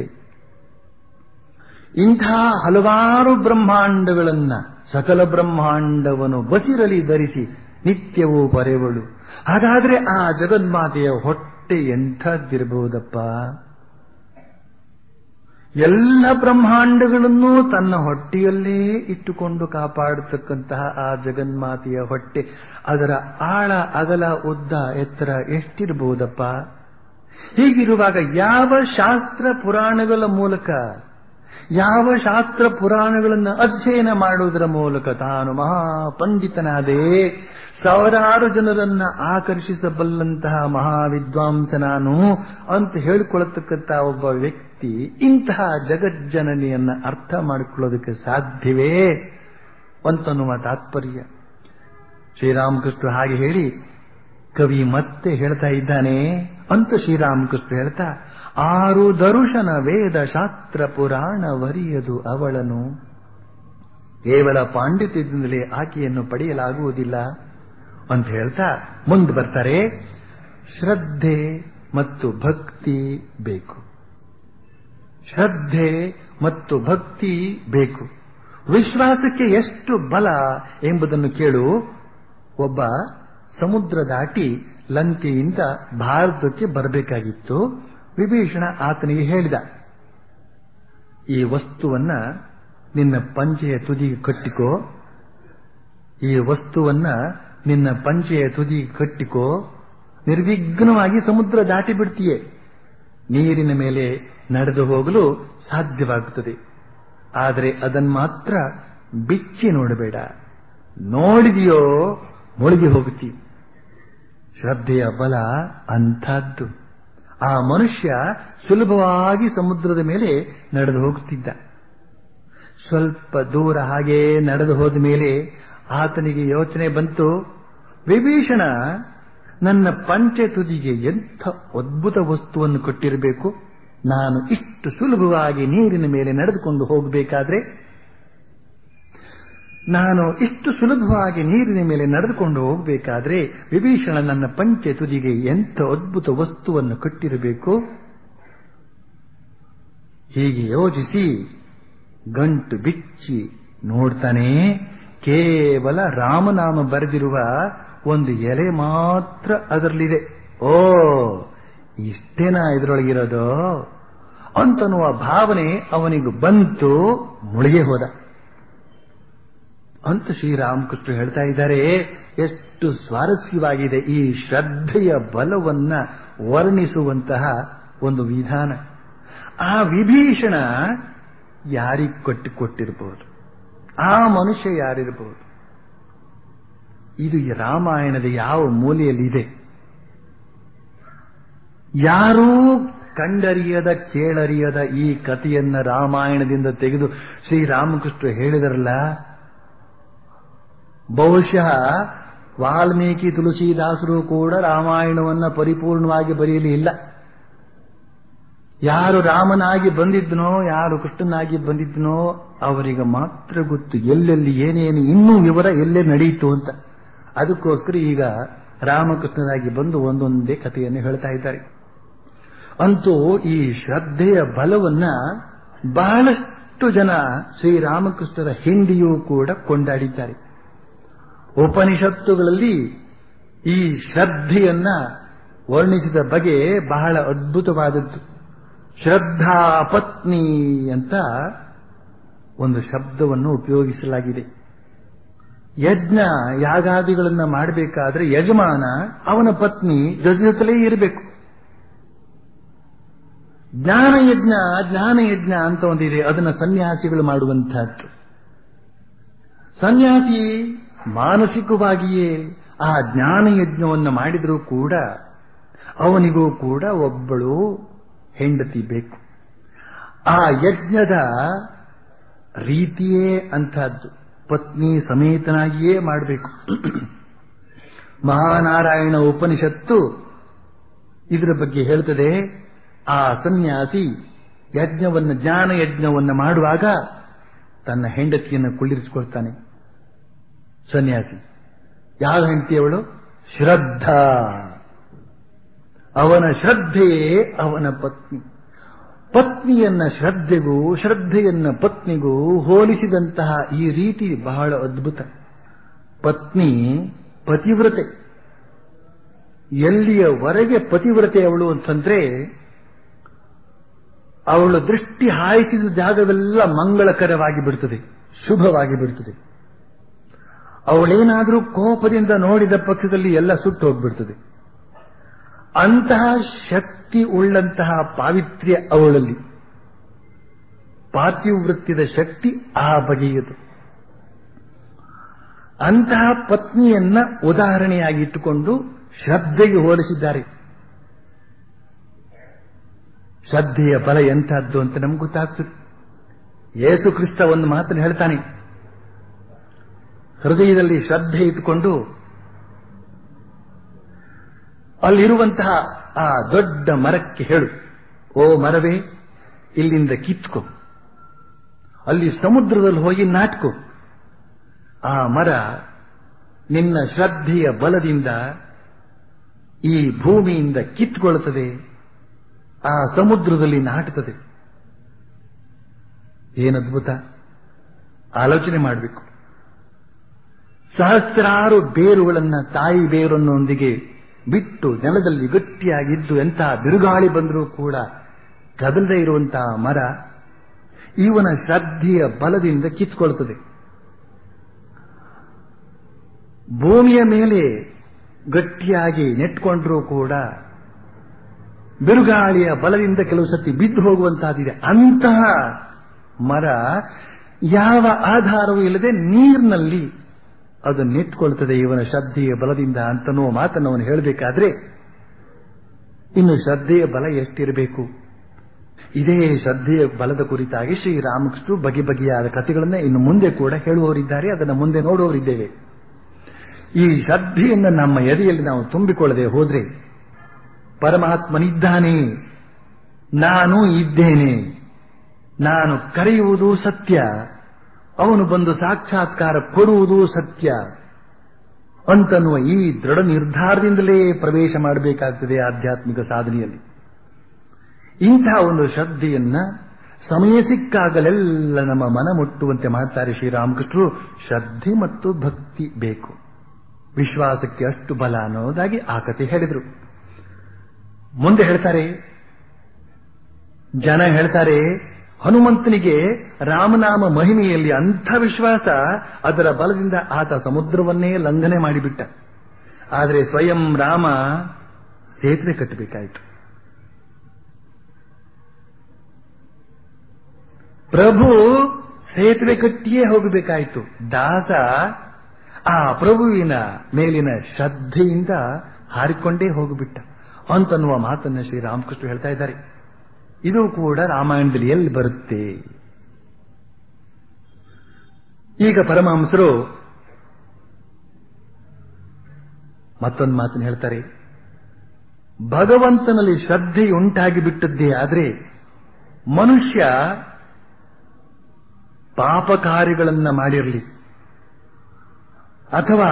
ಇಂಥ ಹಲವಾರು ಬ್ರಹ್ಮಾಂಡಗಳನ್ನ ಸಕಲ ಬ್ರಹ್ಮಾಂಡವನ್ನು ಬಸಿರಲಿ ಧರಿಸಿ ನಿತ್ಯವೂ ಬರೆವಳು ಹಾಗಾದ್ರೆ ಆ ಜಗನ್ಮಾತೆಯ ಹೊಟ್ಟೆ ಎಂಥದ್ದಿರಬಹುದಪ್ಪ ಎಲ್ಲ ಬ್ರಹ್ಮಾಂಡಗಳನ್ನು ತನ್ನ ಹೊಟ್ಟೆಯಲ್ಲೇ ಇಟ್ಟುಕೊಂಡು ಕಾಪಾಡತಕ್ಕಂತಹ ಆ ಜಗನ್ಮಾತೆಯ ಹೊಟ್ಟೆ ಅದರ ಆಳ ಅಗಲ ಉದ್ದ ಎತ್ತರ ಎಷ್ಟಿರಬಹುದಪ್ಪ ಹೀಗಿರುವಾಗ ಯಾವ ಶಾಸ್ತ್ರ ಪುರಾಣಗಳ ಮೂಲಕ ಯಾವ ಶಾಸ್ತ್ರ ಪುರಾಣಗಳನ್ನು ಅಧ್ಯಯನ ಮಾಡುವುದರ ಮೂಲಕ ತಾನು ಮಹಾಪಂಡಿತನಾದೇ ಸಾವಿರಾರು ಜನರನ್ನ ಆಕರ್ಷಿಸಬಲ್ಲಂತಹ ಮಹಾವಿದ್ವಾಂಸ ನಾನು ಅಂತ ಹೇಳಿಕೊಳ್ಳತಕ್ಕಂಥ ಒಬ್ಬ ವ್ಯಕ್ತಿ ಇಂತಹ ಜಗಜ್ಜನನಿಯನ್ನ ಅರ್ಥ ಮಾಡಿಕೊಳ್ಳೋದಕ್ಕೆ ಸಾಧ್ಯವೇ ಅಂತನ್ನುವ ತಾತ್ಪರ್ಯ ಶ್ರೀರಾಮಕೃಷ್ಣ ಹಾಗೆ ಹೇಳಿ ಕವಿ ಮತ್ತೆ ಹೇಳ್ತಾ ಇದ್ದಾನೆ ಅಂತ ಶ್ರೀರಾಮಕೃಷ್ಣ ಹೇಳ್ತಾ ಆರು ದರುಶನ ವೇದ ಶಾಸ್ತ್ರ ಪುರಾಣ ವರಿಯದು ಅವಳನು ಕೇವಲ ಪಾಂಡಿತ್ಯದಿಂದಲೇ ಆಕೆಯನ್ನು ಪಡೆಯಲಾಗುವುದಿಲ್ಲ ಅಂತ ಹೇಳ್ತಾ ಮುಂದೆ ಬರ್ತಾರೆ ಶ್ರದ್ಧೆ ಮತ್ತು ಭಕ್ತಿ ಬೇಕು ಶ್ರದ್ಧೆ ಮತ್ತು ಭಕ್ತಿ ಬೇಕು ವಿಶ್ವಾಸಕ್ಕೆ ಎಷ್ಟು ಬಲ ಎಂಬುದನ್ನು ಕೇಳು ಒಬ್ಬ ಸಮುದ್ರ ದಾಟಿ ಲಂಕೆಯಿಂದ ಭಾರತಕ್ಕೆ ಬರಬೇಕಾಗಿತ್ತು ವಿಭೀಷಣ ಆತನಿಗೆ ಹೇಳಿದ ಈ ವಸ್ತುವನ್ನ ನಿನ್ನ ಪಂಚೆಯ ತುದಿಗೆ ಕಟ್ಟಿಕೋ ಈ ವಸ್ತುವನ್ನ ನಿನ್ನ ಪಂಚೆಯ ತುದಿಗೆ ಕಟ್ಟಿಕೋ ನಿರ್ವಿಘ್ನವಾಗಿ ಸಮುದ್ರ ದಾಟಿ ಬಿಡ್ತೀಯೇ ನೀರಿನ ಮೇಲೆ ನಡೆದು ಹೋಗಲು ಸಾಧ್ಯವಾಗುತ್ತದೆ ಆದರೆ ಅದನ್ನು ಮಾತ್ರ ಬಿಚ್ಚಿ ನೋಡಬೇಡ ನೋಡಿದೆಯೋ ಮುಳುಗಿ ಹೋಗುತ್ತಿ ಶ್ರದ್ಧೆಯ ಬಲ ಅಂಥದ್ದು ಆ ಮನುಷ್ಯ ಸುಲಭವಾಗಿ ಸಮುದ್ರದ ಮೇಲೆ ನಡೆದು ಹೋಗುತ್ತಿದ್ದ ಸ್ವಲ್ಪ ದೂರ ಹಾಗೇ ನಡೆದು ಹೋದ ಮೇಲೆ ಆತನಿಗೆ ಯೋಚನೆ ಬಂತು ವಿಭೀಷಣ ನನ್ನ ಪಂಚೆ ತುದಿಗೆ ಎಂಥ ಅದ್ಭುತ ವಸ್ತುವನ್ನು ಕೊಟ್ಟಿರಬೇಕು ನಾನು ಇಷ್ಟು ಸುಲಭವಾಗಿ ನೀರಿನ ಮೇಲೆ ನಡೆದುಕೊಂಡು ಹೋಗಬೇಕಾದ್ರೆ ನಾನು ಇಷ್ಟು ಸುಲಭವಾಗಿ ನೀರಿನ ಮೇಲೆ ನಡೆದುಕೊಂಡು ಹೋಗಬೇಕಾದ್ರೆ ವಿಭೀಷಣ ನನ್ನ ಪಂಚೆ ತುದಿಗೆ ಎಂಥ ಅದ್ಭುತ ವಸ್ತುವನ್ನು ಕಟ್ಟಿರಬೇಕು ಹೀಗೆ ಯೋಚಿಸಿ ಗಂಟು ಬಿಚ್ಚಿ ನೋಡ್ತಾನೆ ಕೇವಲ ರಾಮನಾಮ ಬರೆದಿರುವ ಒಂದು ಎಲೆ ಮಾತ್ರ ಅದರಲ್ಲಿದೆ ಓ ಇಷ್ಟೇನಾ ಇದರೊಳಗಿರೋದು ಅಂತನ್ನುವ ಭಾವನೆ ಅವನಿಗೆ ಬಂತು ಮುಳುಗೆ ಹೋದ ಅಂತ ಶ್ರೀರಾಮಕೃಷ್ಣ ಹೇಳ್ತಾ ಇದ್ದಾರೆ ಎಷ್ಟು ಸ್ವಾರಸ್ಯವಾಗಿದೆ ಈ ಶ್ರದ್ಧೆಯ ಬಲವನ್ನ ವರ್ಣಿಸುವಂತಹ ಒಂದು ವಿಧಾನ ಆ ವಿಭೀಷಣ ಯಾರಿಗೆ ಕೊಟ್ಟು ಕೊಟ್ಟಿರಬಹುದು ಆ ಮನುಷ್ಯ ಯಾರಿರಬಹುದು ಇದು ಈ ರಾಮಾಯಣದ ಯಾವ ಮೂಲೆಯಲ್ಲಿದೆ ಯಾರೂ ಕಂಡರಿಯದ ಕೇಳರಿಯದ ಈ ಕಥೆಯನ್ನ ರಾಮಾಯಣದಿಂದ ತೆಗೆದು ಶ್ರೀರಾಮಕೃಷ್ಣ ಹೇಳಿದರಲ್ಲ ಬಹುಶಃ ವಾಲ್ಮೀಕಿ ತುಳಸಿದಾಸರು ಕೂಡ ರಾಮಾಯಣವನ್ನ ಪರಿಪೂರ್ಣವಾಗಿ ಬರೆಯಲಿಲ್ಲ ಯಾರು ರಾಮನಾಗಿ ಬಂದಿದ್ನೋ ಯಾರು ಕೃಷ್ಣನಾಗಿ ಬಂದಿದ್ನೋ ಅವರಿಗೆ ಮಾತ್ರ ಗೊತ್ತು ಎಲ್ಲೆಲ್ಲಿ ಏನೇನು ಇನ್ನೂ ವಿವರ ಎಲ್ಲೇ ನಡೆಯಿತು ಅಂತ ಅದಕ್ಕೋಸ್ಕರ ಈಗ ರಾಮಕೃಷ್ಣನಾಗಿ ಬಂದು ಒಂದೊಂದೇ ಕಥೆಯನ್ನು ಹೇಳ್ತಾ ಇದ್ದಾರೆ ಅಂತೂ ಈ ಶ್ರದ್ಧೆಯ ಬಲವನ್ನ ಬಹಳಷ್ಟು ಜನ ಶ್ರೀರಾಮಕೃಷ್ಣರ ಹಿಂದಿಯೂ ಕೂಡ ಕೊಂಡಾಡಿದ್ದಾರೆ ಉಪನಿಷತ್ತುಗಳಲ್ಲಿ ಈ ಶ್ರದ್ಧೆಯನ್ನ ವರ್ಣಿಸಿದ ಬಗೆ ಬಹಳ ಅದ್ಭುತವಾದದ್ದು ಶ್ರದ್ಧಾ ಪತ್ನಿ ಅಂತ ಒಂದು ಶಬ್ದವನ್ನು ಉಪಯೋಗಿಸಲಾಗಿದೆ ಯಜ್ಞ ಯಾಗಾದಿಗಳನ್ನ ಮಾಡಬೇಕಾದ್ರೆ ಯಜಮಾನ ಅವನ ಪತ್ನಿ ಜೊತೆ ಜೊತೆಲೇ ಇರಬೇಕು ಜ್ಞಾನಯಜ್ಞ ಜ್ಞಾನಯಜ್ಞ ಅಂತ ಒಂದಿದೆ ಅದನ್ನ ಸನ್ಯಾಸಿಗಳು ಮಾಡುವಂತಹದ್ದು ಸನ್ಯಾಸಿ ಮಾನಸಿಕವಾಗಿಯೇ ಆ ಜ್ಞಾನಯಜ್ಞವನ್ನು ಮಾಡಿದರೂ ಕೂಡ ಅವನಿಗೂ ಕೂಡ ಒಬ್ಬಳು ಹೆಂಡತಿ ಬೇಕು ಆ ಯಜ್ಞದ ರೀತಿಯೇ ಅಂತಹದ್ದು ಪತ್ನಿ ಸಮೇತನಾಗಿಯೇ ಮಾಡಬೇಕು ಮಹಾನಾರಾಯಣ ಉಪನಿಷತ್ತು ಇದರ ಬಗ್ಗೆ ಹೇಳ್ತದೆ ಆ ಸನ್ಯಾಸಿ ಯಜ್ಞವನ್ನು ಜ್ಞಾನ ಯಜ್ಞವನ್ನು ಮಾಡುವಾಗ ತನ್ನ ಹೆಂಡತಿಯನ್ನು ಕುಳ್ಳಿರಿಸಿಕೊಳ್ತಾನೆ ಸನ್ಯಾಸಿ ಯಾವ ಹೆಂಡತಿ ಅವಳು ಶ್ರದ್ಧಾ ಅವನ ಶ್ರದ್ಧೆಯೇ ಅವನ ಪತ್ನಿ ಪತ್ನಿಯನ್ನ ಶ್ರದ್ಧೆಗೂ ಶ್ರದ್ಧೆಯನ್ನ ಪತ್ನಿಗೂ ಹೋಲಿಸಿದಂತಹ ಈ ರೀತಿ ಬಹಳ ಅದ್ಭುತ ಪತ್ನಿ ಪತಿವ್ರತೆ ಎಲ್ಲಿಯವರೆಗೆ ಪತಿವ್ರತೆ ಅವಳು ಅಂತಂದ್ರೆ ಅವಳು ದೃಷ್ಟಿ ಹಾಯಿಸಿದ ಜಾಗವೆಲ್ಲ ಮಂಗಳಕರವಾಗಿ ಬಿಡುತ್ತದೆ ಶುಭವಾಗಿ ಬಿಡುತ್ತದೆ ಅವಳೇನಾದರೂ ಕೋಪದಿಂದ ನೋಡಿದ ಪಕ್ಷದಲ್ಲಿ ಎಲ್ಲ ಸುಟ್ಟು ಹೋಗ್ಬಿಡ್ತದೆ ಅಂತಹ ಶಕ್ತಿ ಉಳ್ಳಂತಹ ಪಾವಿತ್ರ್ಯ ಅವಳಲ್ಲಿ ಪಾತಿವೃತ್ಯದ ಶಕ್ತಿ ಆ ಬಗೆಯದು ಅಂತಹ ಪತ್ನಿಯನ್ನ ಉದಾಹರಣೆಯಾಗಿ ಇಟ್ಟುಕೊಂಡು ಶ್ರದ್ಧೆಗೆ ಹೋಲಿಸಿದ್ದಾರೆ ಶ್ರದ್ಧೆಯ ಬಲ ಎಂತಹದ್ದು ಅಂತ ನಮ್ಗೆ ಗೊತ್ತಾಗ್ತದೆ ಯೇಸು ಕ್ರಿಸ್ತ ಒಂದು ಮಾತನ್ನು ಹೇಳ್ತಾನೆ ಹೃದಯದಲ್ಲಿ ಶ್ರದ್ಧೆ ಇಟ್ಟುಕೊಂಡು ಅಲ್ಲಿರುವಂತಹ ಆ ದೊಡ್ಡ ಮರಕ್ಕೆ ಹೇಳು ಓ ಮರವೇ ಇಲ್ಲಿಂದ ಕಿತ್ಕೊ ಅಲ್ಲಿ ಸಮುದ್ರದಲ್ಲಿ ಹೋಗಿ ನಾಟ್ಕೊ ಆ ಮರ ನಿನ್ನ ಶ್ರದ್ಧೆಯ ಬಲದಿಂದ ಈ ಭೂಮಿಯಿಂದ ಕಿತ್ಕೊಳ್ತದೆ ಆ ಸಮುದ್ರದಲ್ಲಿ ನಾಟುತ್ತದೆ ಏನದ್ಭುತ ಆಲೋಚನೆ ಮಾಡಬೇಕು ಸಹಸ್ರಾರು ಬೇರುಗಳನ್ನ ತಾಯಿ ಬೇರನ್ನೊಂದಿಗೆ ಬಿಟ್ಟು ನೆಲದಲ್ಲಿ ಗಟ್ಟಿಯಾಗಿದ್ದು ಎಂತಹ ಬಿರುಗಾಳಿ ಬಂದರೂ ಕೂಡ ಕದಲದೇ ಇರುವಂತಹ ಮರ ಇವನ ಶ್ರದ್ಧೆಯ ಬಲದಿಂದ ಕಿತ್ಕೊಳ್ತದೆ ಭೂಮಿಯ ಮೇಲೆ ಗಟ್ಟಿಯಾಗಿ ನೆಟ್ಕೊಂಡ್ರೂ ಕೂಡ ಬಿರುಗಾಳಿಯ ಬಲದಿಂದ ಕೆಲವು ಸತಿ ಬಿದ್ದು ಹೋಗುವಂತಹದಿದೆ ಅಂತಹ ಮರ ಯಾವ ಆಧಾರವೂ ಇಲ್ಲದೆ ನೀರಿನಲ್ಲಿ ಅದು ನೆಟ್ಕೊಳ್ತದೆ ಇವನ ಶ್ರದ್ಧೆಯ ಬಲದಿಂದ ಅಂತನೋ ಮಾತನ್ನು ಅವನು ಹೇಳಬೇಕಾದ್ರೆ ಇನ್ನು ಶ್ರದ್ಧೆಯ ಬಲ ಎಷ್ಟಿರಬೇಕು ಇದೇ ಶ್ರದ್ಧೆಯ ಬಲದ ಕುರಿತಾಗಿ ಶ್ರೀರಾಮಕೃಷ್ಣರು ಬಗೆ ಬಗೆಯಾದ ಕಥೆಗಳನ್ನ ಇನ್ನು ಮುಂದೆ ಕೂಡ ಹೇಳುವವರಿದ್ದಾರೆ ಅದನ್ನು ಮುಂದೆ ನೋಡುವವರಿದ್ದೇವೆ ಈ ಶ್ರದ್ಧೆಯನ್ನು ನಮ್ಮ ಎದೆಯಲ್ಲಿ ನಾವು ತುಂಬಿಕೊಳ್ಳದೆ ಹೋದ್ರೆ ಪರಮಾತ್ಮನಿದ್ದಾನೆ ನಾನು ಇದ್ದೇನೆ ನಾನು ಕರೆಯುವುದು ಸತ್ಯ ಅವನು ಬಂದು ಸಾಕ್ಷಾತ್ಕಾರ ಕೊಡುವುದು ಸತ್ಯ ಅಂತನ್ನುವ ಈ ದೃಢ ನಿರ್ಧಾರದಿಂದಲೇ ಪ್ರವೇಶ ಮಾಡಬೇಕಾಗ್ತದೆ ಆಧ್ಯಾತ್ಮಿಕ ಸಾಧನೆಯಲ್ಲಿ ಇಂತಹ ಒಂದು ಶ್ರದ್ಧೆಯನ್ನ ಸಮಯ ಸಿಕ್ಕಾಗಲೆಲ್ಲ ನಮ್ಮ ಮನ ಮುಟ್ಟುವಂತೆ ಮಾಡ್ತಾರೆ ಶ್ರೀರಾಮಕೃಷ್ಣರು ಶ್ರದ್ಧೆ ಮತ್ತು ಭಕ್ತಿ ಬೇಕು ವಿಶ್ವಾಸಕ್ಕೆ ಅಷ್ಟು ಬಲ ಅನ್ನೋದಾಗಿ ಆ ಕತೆ ಹೇಳಿದರು ಮುಂದೆ ಹೇಳ್ತಾರೆ ಜನ ಹೇಳ್ತಾರೆ ಹನುಮಂತನಿಗೆ ರಾಮನಾಮ ಮಹಿಮೆಯಲ್ಲಿ ಅಂಥ ವಿಶ್ವಾಸ ಅದರ ಬಲದಿಂದ ಆತ ಸಮುದ್ರವನ್ನೇ ಲಂಘನೆ ಮಾಡಿಬಿಟ್ಟ ಆದರೆ ಸ್ವಯಂ ರಾಮ ಸೇತುವೆ ಕಟ್ಟಬೇಕಾಯಿತು ಪ್ರಭು ಸೇತುವೆ ಕಟ್ಟಿಯೇ ಹೋಗಬೇಕಾಯಿತು ದಾಸ ಆ ಪ್ರಭುವಿನ ಮೇಲಿನ ಶ್ರದ್ಧೆಯಿಂದ ಹಾರಿಕೊಂಡೇ ಹೋಗಿಬಿಟ್ಟ ಅಂತನ್ನುವ ಮಾತನ್ನ ಶ್ರೀರಾಮಕೃಷ್ಣ ಹೇಳ್ತಾ ಇದ್ದಾರೆ ಇದು ಕೂಡ ರಾಮಾಯಣದಲ್ಲಿ ಎಲ್ಲಿ ಬರುತ್ತೆ ಈಗ ಪರಮಹಂಸರು ಮತ್ತೊಂದು ಮಾತನ್ನು ಹೇಳ್ತಾರೆ ಭಗವಂತನಲ್ಲಿ ಶ್ರದ್ಧೆ ಉಂಟಾಗಿ ಬಿಟ್ಟದ್ದೇ ಆದರೆ ಮನುಷ್ಯ ಪಾಪ ಕಾರ್ಯಗಳನ್ನ ಮಾಡಿರಲಿ ಅಥವಾ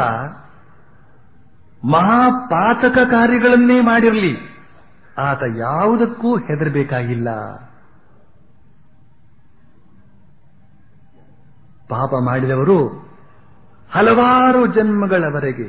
ಮಹಾಪಾತಕ ಕಾರ್ಯಗಳನ್ನೇ ಮಾಡಿರಲಿ ಆತ ಯಾವುದಕ್ಕೂ ಹೆದರಬೇಕಾಗಿಲ್ಲ ಪಾಪ ಮಾಡಿದವರು ಹಲವಾರು ಜನ್ಮಗಳವರೆಗೆ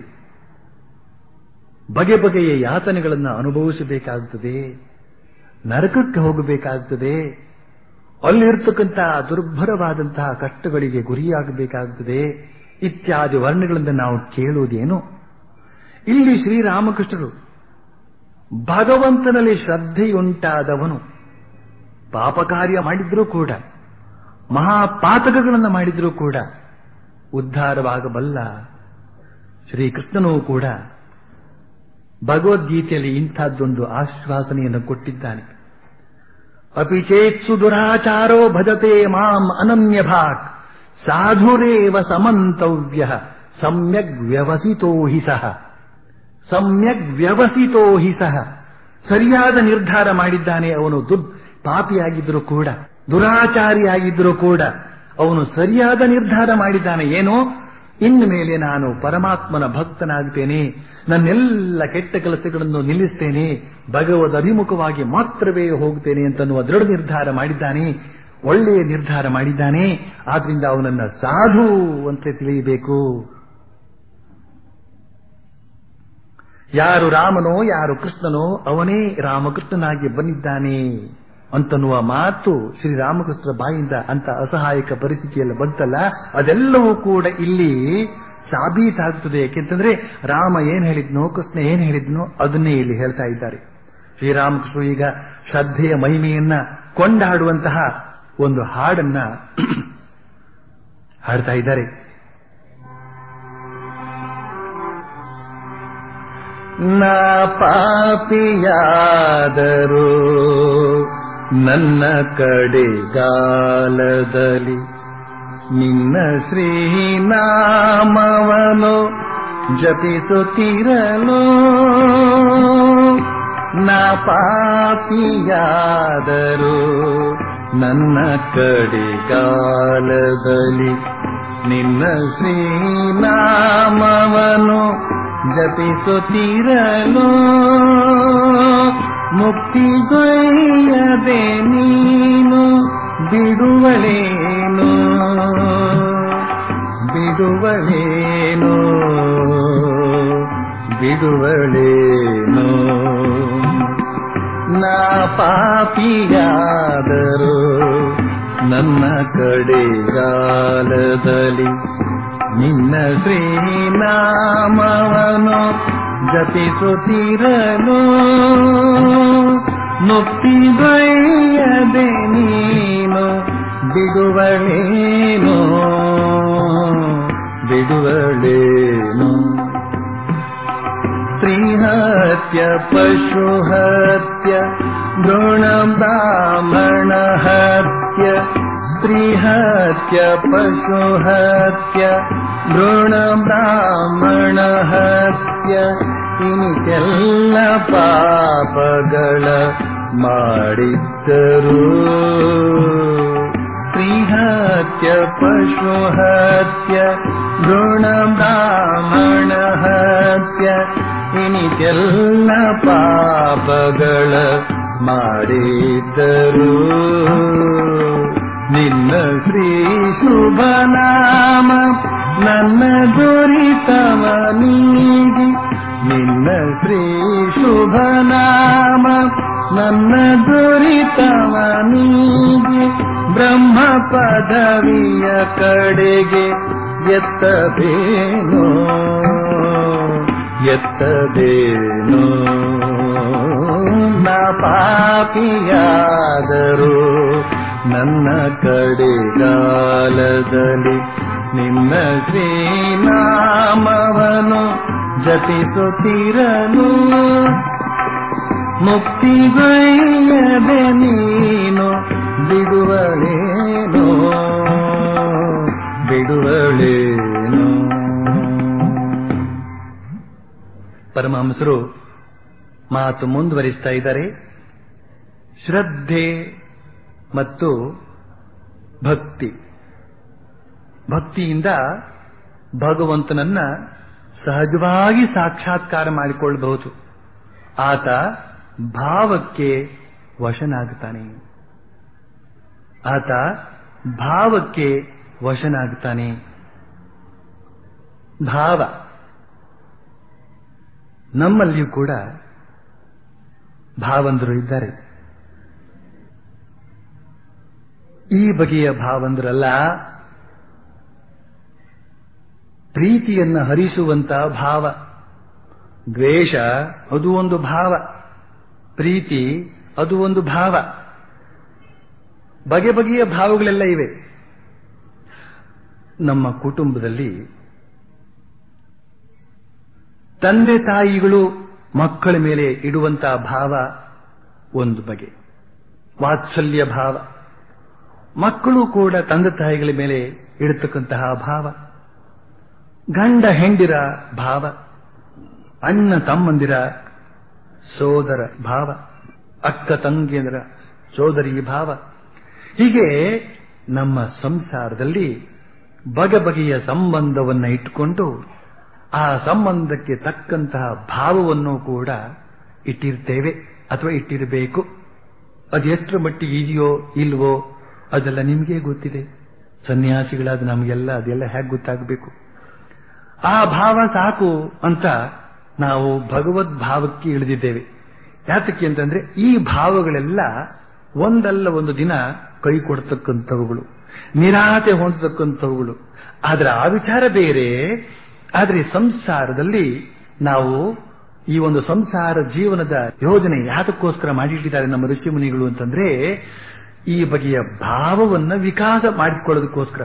ಬಗೆ ಬಗೆಯ ಯಾತನೆಗಳನ್ನು ಅನುಭವಿಸಬೇಕಾಗುತ್ತದೆ ನರಕಕ್ಕೆ ಹೋಗಬೇಕಾಗುತ್ತದೆ ಅಲ್ಲಿರ್ತಕ್ಕಂತಹ ದುರ್ಭರವಾದಂತಹ ಕಷ್ಟಗಳಿಗೆ ಗುರಿಯಾಗಬೇಕಾಗುತ್ತದೆ ಇತ್ಯಾದಿ ವರ್ಣಗಳಿಂದ ನಾವು ಕೇಳುವುದೇನು ಇಲ್ಲಿ ಶ್ರೀರಾಮಕೃಷ್ಣರು ಭಗವಂತನಲ್ಲಿ ಶ್ರದ್ಧೆಯುಂಟಾದವನು ಪಾಪ ಕಾರ್ಯ ಮಾಡಿದ್ರೂ ಕೂಡ ಮಹಾಪಾತಕಗಳನ್ನು ಮಾಡಿದ್ರೂ ಕೂಡ ಉದ್ಧಾರವಾಗಬಲ್ಲ ಶ್ರೀಕೃಷ್ಣನೂ ಕೂಡ ಭಗವದ್ಗೀತೆಯಲ್ಲಿ ಇಂಥದ್ದೊಂದು ಆಶ್ವಾಸನೆಯನ್ನು ಕೊಟ್ಟಿದ್ದಾನೆ ಅಪಿಚೇತ್ಸು ದುರಾಚಾರೋ ಭಜತೆ ಮಾಂ ಅನನ್ಯ ಭಾಕ್ ಸಾಧುರೇವ ಸಮಂತವ್ಯ ಸಮ್ಯಗ್ ವ್ಯವಸಿತೋ ಹಿ ಸಹ ಸಮ್ಯಗ್ ವ್ಯವಸಿತೋ ಹಿ ಸಹ ಸರಿಯಾದ ನಿರ್ಧಾರ ಮಾಡಿದ್ದಾನೆ ಅವನು ದುಡ್ ಪಾಪಿಯಾಗಿದ್ದರೂ ಕೂಡ ದುರಾಚಾರಿಯಾಗಿದ್ದರೂ ಕೂಡ ಅವನು ಸರಿಯಾದ ನಿರ್ಧಾರ ಮಾಡಿದ್ದಾನೆ ಏನೋ ಇನ್ನು ಮೇಲೆ ನಾನು ಪರಮಾತ್ಮನ ಭಕ್ತನಾಗ್ತೇನೆ ನನ್ನೆಲ್ಲ ಕೆಟ್ಟ ಕೆಲಸಗಳನ್ನು ನಿಲ್ಲಿಸ್ತೇನೆ ಭಗವದ್ ಅಭಿಮುಖವಾಗಿ ಮಾತ್ರವೇ ಹೋಗ್ತೇನೆ ಅಂತನ್ನುವ ದೃಢ ನಿರ್ಧಾರ ಮಾಡಿದ್ದಾನೆ ಒಳ್ಳೆಯ ನಿರ್ಧಾರ ಮಾಡಿದ್ದಾನೆ ಆದ್ರಿಂದ ಅವನನ್ನ ಸಾಧು ಅಂತ ತಿಳಿಯಬೇಕು ಯಾರು ರಾಮನೋ ಯಾರು ಕೃಷ್ಣನೋ ಅವನೇ ರಾಮಕೃಷ್ಣನಾಗಿ ಬಂದಿದ್ದಾನೆ ಅಂತನ್ನುವ ಮಾತು ಶ್ರೀರಾಮಕೃಷ್ಣರ ಬಾಯಿಂದ ಅಂತ ಅಸಹಾಯಕ ಪರಿಸ್ಥಿತಿಯಲ್ಲಿ ಬಂತಲ್ಲ ಅದೆಲ್ಲವೂ ಕೂಡ ಇಲ್ಲಿ ಸಾಬೀತಾಗುತ್ತದೆ ಯಾಕೆಂತಂದ್ರೆ ರಾಮ ಏನ್ ಹೇಳಿದ್ನೋ ಕೃಷ್ಣ ಏನ್ ಹೇಳಿದ್ನೋ ಅದನ್ನೇ ಇಲ್ಲಿ ಹೇಳ್ತಾ ಇದ್ದಾರೆ ಶ್ರೀರಾಮಕೃಷ್ಣ ಈಗ ಶ್ರದ್ಧೆಯ ಮಹಿಮೆಯನ್ನ ಕೊಂಡಾಡುವಂತಹ ಒಂದು ಹಾಡನ್ನ ಹಾಡ್ತಾ ಇದ್ದಾರೆ ನಾ ಪಾಪಿಯಾದರೂ ನನ್ನ ಕಡೆಗಾಲದಲ್ಲಿ ನಿನ್ನ ಶ್ರೀನಾಮವನು ಜಪಿಸುತ್ತಿರಲು ನಾ ಪಾಪಿಯಾದರೂ ನನ್ನ ಕಡೆಗಾಲದಲ್ಲಿ ನಿನ್ನ ಶ್ರೀನಾಮವನು ಜಪಿಸುತ್ತಿರಲು ಮುಕ್ತಿಗೊಯ್ಯದೆ ನೀನು ಬಿಡುವಳೇನು ಬಿಡುವಳೇನು ಬಿಡುವಳೇನು ನಾ ಪಾಪಿಯಾದರು ನನ್ನ ಕಡೆಗಾಲದಲ್ಲಿ ನಿನ್ನ ಶ್ರೀನಾಮವನು ಜಪಿಸುತ್ತಿರಲು ಮುಕ್ತಿ ಬಯ್ಯದೆ ನೀನು ಬಿಡುವಳೇನು ಬಿಡುವಳೇನು ಸ್ತ್ರೀಹತ್ಯ ಪಶುಹತ್ಯ ಭ್ರೂಣ ಬ್ರಾಹ್ಮಣ ಹತ್ಯ ಸ್ತ್ರೀಹತ್ಯ ಪಶುಹತ್ಯ ಭ್ರೂಣ ಬ್ರಾಹ್ಮಣ ಹತ್ಯ ಇನಿತೆಲ್ಲ ಪಾಪಗಳ ಮಾಡಿದ್ದರು ಸ್ತ್ರೀಹತ್ಯ ಪಶುಹತ್ಯ ಭ್ರೂಣ ಬ್ರಾಹ್ಮಣ ಹತ್ಯ ಇನಿತೆಲ್ಲ ಪಾಪಗಳ ಮಾಡಿದ್ದರು ನಿನ್ನ ಶ್ರೀ ಶುಭನಾಮ ನನ್ನ ದುರಿತವ ನೀಗಿ ನಿನ್ನ ಶ್ರೀ ಶುಭನಾಮ ನನ್ನ ದುರಿತವ ನೀಗಿ ಬ್ರಹ್ಮ ಪದವಿಯ ಕಡೆಗೆ ಎತ್ತಬೇನೋ ಎತ್ತಬೇನೋ ನ ಪಾಪಿಯಾದರೂ ನನ್ನ ಕಡೆಗಾಲದಲ್ಲಿ ನಿನ್ನ ಶ್ರೀನಾಮವನು ಜಪಿಸುತ್ತಿರಲು ಮುಕ್ತಿಗೈಯದೆ ನೀನು ಬಿಡುವಳೇನೋ ಬಿಡುವಳೇನೋ ಪರಮಹಂಸರು ಮಾತು ಮುಂದುವರಿಸ್ತಾ ಇದ್ದಾರೆ ಶ್ರದ್ಧೆ ಮತ್ತು ಭಕ್ತಿ ಭಕ್ತಿಯಿಂದ ಭಗವಂತನನ್ನ ಸಹಜವಾಗಿ ಸಾಕ್ಷಾತ್ಕಾರ ಮಾಡಿಕೊಳ್ಳಬಹುದು ಆತ ಭಾವಕ್ಕೆ ವಶನಾಗುತ್ತಾನೆ ಆತ ಭಾವಕ್ಕೆ ವಶನಾಗುತ್ತಾನೆ ಭಾವ ನಮ್ಮಲ್ಲಿಯೂ ಕೂಡ ಭಾವಂದರು ಇದ್ದಾರೆ ಈ ಬಗೆಯ ಭಾವಂದ್ರಲ್ಲ ಪ್ರೀತಿಯನ್ನ ಹರಿಸುವಂತ ಭಾವ ದ್ವೇಷ ಅದು ಒಂದು ಭಾವ ಪ್ರೀತಿ ಅದು ಒಂದು ಭಾವ ಬಗೆ ಬಗೆಯ ಭಾವಗಳೆಲ್ಲ ಇವೆ ನಮ್ಮ ಕುಟುಂಬದಲ್ಲಿ ತಂದೆ ತಾಯಿಗಳು ಮಕ್ಕಳ ಮೇಲೆ ಇಡುವಂತಹ ಭಾವ ಒಂದು ಬಗೆ ವಾತ್ಸಲ್ಯ ಭಾವ ಮಕ್ಕಳು ಕೂಡ ತಂದೆ ತಾಯಿಗಳ ಮೇಲೆ ಇಡತಕ್ಕಂತಹ ಭಾವ ಗಂಡ ಹೆಂಡಿರ ಭಾವ ಅಣ್ಣ ತಮ್ಮಂದಿರ ಸೋದರ ಭಾವ ಅಕ್ಕ ತಂಗಿಯರ ಸೋದರಿ ಭಾವ ಹೀಗೆ ನಮ್ಮ ಸಂಸಾರದಲ್ಲಿ ಬಗೆ ಬಗೆಯ ಸಂಬಂಧವನ್ನ ಇಟ್ಟುಕೊಂಡು ಆ ಸಂಬಂಧಕ್ಕೆ ತಕ್ಕಂತಹ ಭಾವವನ್ನು ಕೂಡ ಇಟ್ಟಿರ್ತೇವೆ ಅಥವಾ ಇಟ್ಟಿರಬೇಕು ಅದು ಎಷ್ಟರ ಮಟ್ಟಿಗೆ ಇದೆಯೋ ಇಲ್ವೋ ಅದೆಲ್ಲ ನಿಮಗೆ ಗೊತ್ತಿದೆ ಸನ್ಯಾಸಿಗಳಾದ ನಮಗೆಲ್ಲ ಅದೆಲ್ಲ ಹೇಗೆ ಗೊತ್ತಾಗಬೇಕು ಆ ಭಾವ ಸಾಕು ಅಂತ ನಾವು ಭಗವದ್ ಭಾವಕ್ಕೆ ಇಳಿದಿದ್ದೇವೆ ಯಾತಕ್ಕೆ ಅಂತಂದ್ರೆ ಈ ಭಾವಗಳೆಲ್ಲ ಒಂದಲ್ಲ ಒಂದು ದಿನ ಕೈ ಕೊಡ್ತಕ್ಕಂಥವುಗಳು ನಿರಾತೆ ಹೊಂದತಕ್ಕಂಥವುಗಳು ಆದ್ರೆ ಆ ವಿಚಾರ ಬೇರೆ ಆದ್ರೆ ಸಂಸಾರದಲ್ಲಿ ನಾವು ಈ ಒಂದು ಸಂಸಾರ ಜೀವನದ ಯೋಜನೆ ಯಾತಕ್ಕೋಸ್ಕರ ಮಾಡಿಟ್ಟಿದ್ದಾರೆ ನಮ್ಮ ಋಷಿ ಮುನಿಗಳು ಅಂತಂದ್ರೆ ಈ ಬಗೆಯ ಭಾವವನ್ನ ವಿಕಾಸ ಮಾಡಿಕೊಳ್ಳೋದಕ್ಕೋಸ್ಕರ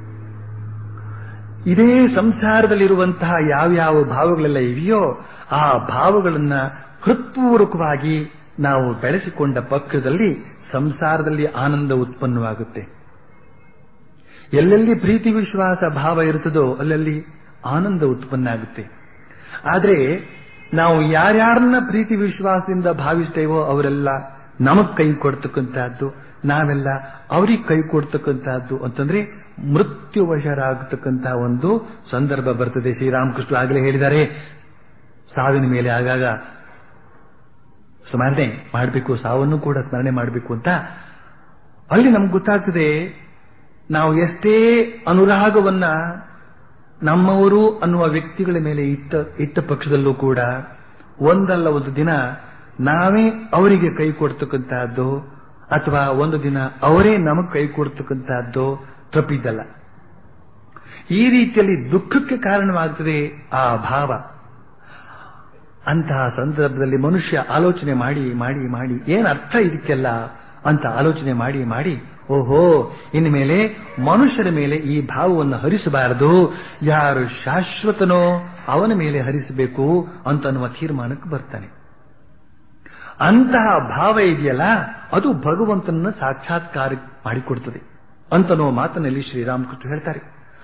ಇದೇ ಸಂಸಾರದಲ್ಲಿರುವಂತಹ ಯಾವ್ಯಾವ ಭಾವಗಳೆಲ್ಲ ಇವೆಯೋ ಆ ಭಾವಗಳನ್ನ ಹೃತ್ಪೂರ್ವಕವಾಗಿ ನಾವು ಬೆಳೆಸಿಕೊಂಡ ಪಕ್ಷದಲ್ಲಿ ಸಂಸಾರದಲ್ಲಿ ಆನಂದ ಉತ್ಪನ್ನವಾಗುತ್ತೆ ಎಲ್ಲೆಲ್ಲಿ ಪ್ರೀತಿ ವಿಶ್ವಾಸ ಭಾವ ಇರುತ್ತದೋ ಅಲ್ಲಲ್ಲಿ ಆನಂದ ಉತ್ಪನ್ನ ಆಗುತ್ತೆ ಆದ್ರೆ ನಾವು ಯಾರ್ಯಾರನ್ನ ಪ್ರೀತಿ ವಿಶ್ವಾಸದಿಂದ ಭಾವಿಸ್ತೇವೋ ಅವರೆಲ್ಲ ನಮಗ್ ಕೈ ಕೊಡ್ತಕ್ಕಂತಹದ್ದು ನಾವೆಲ್ಲ ಅವ್ರಿಗೆ ಕೈ ಕೊಡ್ತಕ್ಕಂತಹದ್ದು ಅಂತಂದ್ರೆ ಮೃತ್ಯುವಶರಾಗತಕ್ಕಂತಹ ಒಂದು ಸಂದರ್ಭ ಬರ್ತದೆ ಶ್ರೀರಾಮಕೃಷ್ಣ ಆಗಲೇ ಹೇಳಿದ್ದಾರೆ ಸಾವಿನ ಮೇಲೆ ಆಗಾಗ ಸ್ಮರಣೆ ಮಾಡಬೇಕು ಸಾವನ್ನು ಕೂಡ ಸ್ಮರಣೆ ಮಾಡಬೇಕು ಅಂತ ಅಲ್ಲಿ ನಮ್ಗೆ ಗೊತ್ತಾಗ್ತದೆ ನಾವು ಎಷ್ಟೇ ಅನುರಾಗವನ್ನ ನಮ್ಮವರು ಅನ್ನುವ ವ್ಯಕ್ತಿಗಳ ಮೇಲೆ ಇಟ್ಟ ಇಟ್ಟ ಪಕ್ಷದಲ್ಲೂ ಕೂಡ ಒಂದಲ್ಲ ಒಂದು ದಿನ ನಾವೇ ಅವರಿಗೆ ಕೈ ಕೊಡ್ತಕ್ಕಂತಹದ್ದು ಅಥವಾ ಒಂದು ದಿನ ಅವರೇ ನಮಗೆ ಕೈ ಕೊಡ್ತಕ್ಕಂತಹದ್ದು ತಪ್ಪಿದ್ದಲ್ಲ ಈ ರೀತಿಯಲ್ಲಿ ದುಃಖಕ್ಕೆ ಕಾರಣವಾಗ್ತದೆ ಆ ಭಾವ ಅಂತಹ ಸಂದರ್ಭದಲ್ಲಿ ಮನುಷ್ಯ ಆಲೋಚನೆ ಮಾಡಿ ಮಾಡಿ ಮಾಡಿ ಏನ್ ಅರ್ಥ ಇದಕ್ಕೆಲ್ಲ ಅಂತ ಆಲೋಚನೆ ಮಾಡಿ ಮಾಡಿ ಓಹೋ ಇನ್ನು ಮೇಲೆ ಮನುಷ್ಯರ ಮೇಲೆ ಈ ಭಾವವನ್ನು ಹರಿಸಬಾರದು ಯಾರು ಶಾಶ್ವತನೋ ಅವನ ಮೇಲೆ ಹರಿಸಬೇಕು ಅಂತ ಅನ್ನುವ ತೀರ್ಮಾನಕ್ಕೆ ಬರ್ತಾನೆ ಅಂತಹ ಭಾವ ಇದೆಯಲ್ಲ ಅದು ಭಗವಂತನನ್ನ ಸಾಕ್ಷಾತ್ಕಾರ ಮಾಡಿಕೊಡ್ತದೆ ಅಂತನೋ ಮಾತನಲ್ಲಿ ಶ್ರೀರಾಮಕೃಷ್ಣ ಹೇಳ್ತಾರೆ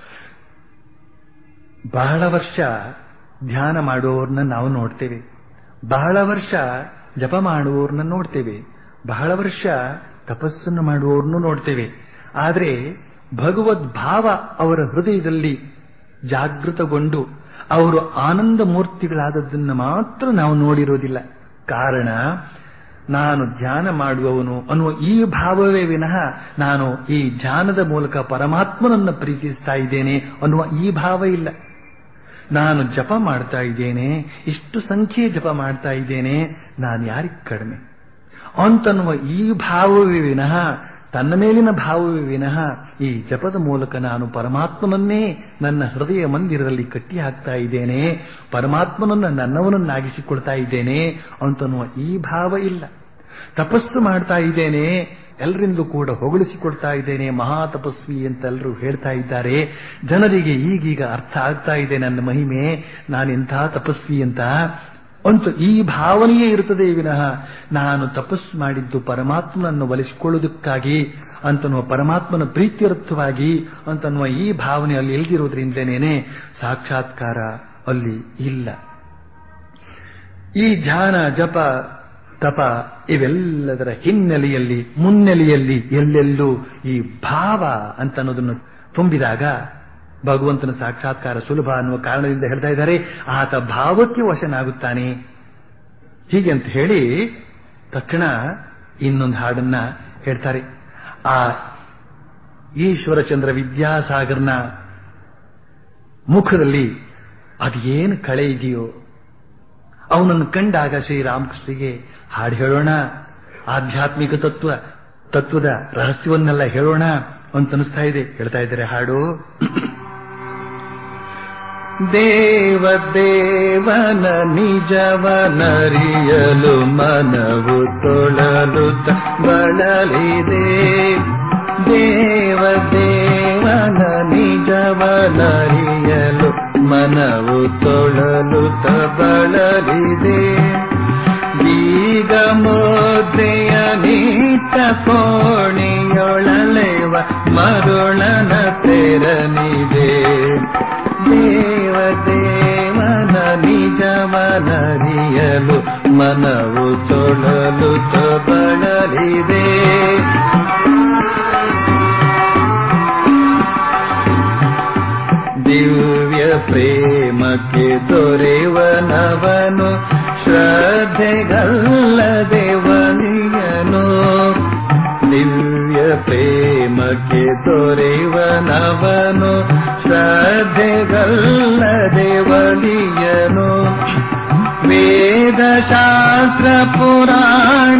ಬಹಳ ವರ್ಷ ಧ್ಯಾನ ಮಾಡುವವ್ರನ್ನ ನಾವು ನೋಡ್ತೇವೆ ಬಹಳ ವರ್ಷ ಜಪ ಮಾಡುವವ್ರನ್ನ ನೋಡ್ತೇವೆ ಬಹಳ ವರ್ಷ ತಪಸ್ಸನ್ನು ಮಾಡುವವ್ರನ್ನು ನೋಡ್ತೇವೆ ಆದರೆ ಭಗವದ್ ಭಾವ ಅವರ ಹೃದಯದಲ್ಲಿ ಜಾಗೃತಗೊಂಡು ಅವರು ಆನಂದ ಮೂರ್ತಿಗಳಾದದ್ದನ್ನು ಮಾತ್ರ ನಾವು ನೋಡಿರೋದಿಲ್ಲ ಕಾರಣ ನಾನು ಧ್ಯಾನ ಮಾಡುವವನು ಅನ್ನುವ ಈ ಭಾವವೇ ವಿನಃ ನಾನು ಈ ಧ್ಯಾನದ ಮೂಲಕ ಪರಮಾತ್ಮನನ್ನ ಪ್ರೀತಿಸ್ತಾ ಇದ್ದೇನೆ ಅನ್ನುವ ಈ ಭಾವ ಇಲ್ಲ ನಾನು ಜಪ ಮಾಡ್ತಾ ಇದ್ದೇನೆ ಇಷ್ಟು ಸಂಖ್ಯೆ ಜಪ ಮಾಡ್ತಾ ಇದ್ದೇನೆ ನಾನು ಯಾರಿಗೆ ಕಡಿಮೆ ಅಂತನ್ನುವ ಈ ಭಾವವೇ ವಿನಃ ತನ್ನ ಮೇಲಿನ ಭಾವವೇ ವಿನಃ ಈ ಜಪದ ಮೂಲಕ ನಾನು ಪರಮಾತ್ಮನನ್ನೇ ನನ್ನ ಹೃದಯ ಮಂದಿರದಲ್ಲಿ ಕಟ್ಟಿ ಹಾಕ್ತಾ ಇದ್ದೇನೆ ಪರಮಾತ್ಮನನ್ನ ನನ್ನವನನ್ನಾಗಿಸಿಕೊಳ್ತಾ ಇದ್ದೇನೆ ಅಂತನ್ನುವ ಈ ಭಾವ ಇಲ್ಲ ತಪಸ್ಸು ಮಾಡ್ತಾ ಇದ್ದೇನೆ ಎಲ್ಲರಿಂದಲೂ ಕೂಡ ಹೊಗಳಿಸಿಕೊಡ್ತಾ ಇದ್ದೇನೆ ಮಹಾ ತಪಸ್ವಿ ಅಂತ ಎಲ್ಲರೂ ಹೇಳ್ತಾ ಇದ್ದಾರೆ ಜನರಿಗೆ ಈಗೀಗ ಅರ್ಥ ಆಗ್ತಾ ಇದೆ ನನ್ನ ಮಹಿಮೆ ನಾನೆಂಥ ತಪಸ್ವಿ ಅಂತ ಅಂತೂ ಈ ಭಾವನೆಯೇ ಇರುತ್ತದೆ ವಿನಃ ನಾನು ತಪಸ್ಸು ಮಾಡಿದ್ದು ಪರಮಾತ್ಮನನ್ನು ಒಲಿಸಿಕೊಳ್ಳುವುದಕ್ಕಾಗಿ ಅಂತನ್ನುವ ಪರಮಾತ್ಮನ ಪ್ರೀತ್ಯರ್ಥವಾಗಿ ಅಂತನ್ನುವ ಈ ಭಾವನೆ ಅಲ್ಲಿ ಎಲ್ದಿರೋದ್ರಿಂದನೇನೆ ಸಾಕ್ಷಾತ್ಕಾರ ಅಲ್ಲಿ ಇಲ್ಲ ಈ ಧ್ಯಾನ ಜಪ ತಪ ಇವೆಲ್ಲದರ ಹಿನ್ನೆಲೆಯಲ್ಲಿ ಮುನ್ನೆಲೆಯಲ್ಲಿ ಎಲ್ಲೆಲ್ಲೂ ಈ ಭಾವ ಅಂತ ಅನ್ನೋದನ್ನು ತುಂಬಿದಾಗ ಭಗವಂತನ ಸಾಕ್ಷಾತ್ಕಾರ ಸುಲಭ ಅನ್ನುವ ಕಾರಣದಿಂದ ಹೇಳ್ತಾ ಇದ್ದಾರೆ ಆತ ಭಾವಕ್ಕೆ ವಶನಾಗುತ್ತಾನೆ ಹೀಗೆ ಅಂತ ಹೇಳಿ ತಕ್ಷಣ ಇನ್ನೊಂದು ಹಾಡನ್ನ ಹೇಳ್ತಾರೆ ಆ ಈಶ್ವರಚಂದ್ರ ವಿದ್ಯಾಸಾಗರ್ನ ಮುಖದಲ್ಲಿ ಅದೇನು ಕಳೆ ಇದೆಯೋ ಅವನನ್ನು ಕಂಡಾಗ ಶ್ರೀರಾಮಕೃಷ್ಣಗೆ ಹಾಡು ಹೇಳೋಣ ಆಧ್ಯಾತ್ಮಿಕ ತತ್ವ ತತ್ವದ ರಹಸ್ಯವನ್ನೆಲ್ಲ ಹೇಳೋಣ ಅಂತ ಅನಿಸ್ತಾ ಇದೆ ಹೇಳ್ತಾ ಇದ್ದಾರೆ ಹಾಡು ದೇವ ದೇವನ ನಿಜವನರಿಯಲು ಮನವು ತೊಳಲು ಬಳಲಿದೆ ದೇವ ದೇವನ ನಿಜವನರಿಯಲು ಮನವು ತೊಳಲು ಬಳಲಿದೆ ಈಗ ಮುದ್ರೆಯ ನೀಟ ಕೋಣಿಯೊಳಲೆವ ಮರುಳನ ತೆರನಿದೆ ದೇವ ದೇವನ ನಿಜವನರಿಯಲು ಮನವು ತೊಳಲು ಬಳಲಿದೆ ದಿವ್ಯ ಪ್ರೇಮಕ್ಕೆ ದೊರೆವನವನು ಶ್ರದ್ಧೆಗಲ್ಲದೇವನಿಯನು ದಿವ್ಯ ಪ್ರೇಮಕ್ಕೆ ದೊರೆವನವನು ಶ್ರದ್ಧೆಗಲ್ಲದೇವನಿಯನು ವೇದಶಾಸ್ತ್ರ ಪುರಾಣ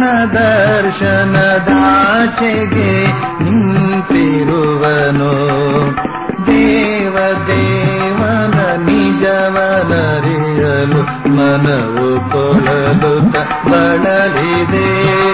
ದರ್ಶನದಾಚೆಗೆ ನಿಂತಿರುವನು ದೇವ ದೇವನ ನಿಜವನರಿಯಲು ಮನವು ಕೊಳಲು ಬಳಲಿದೆ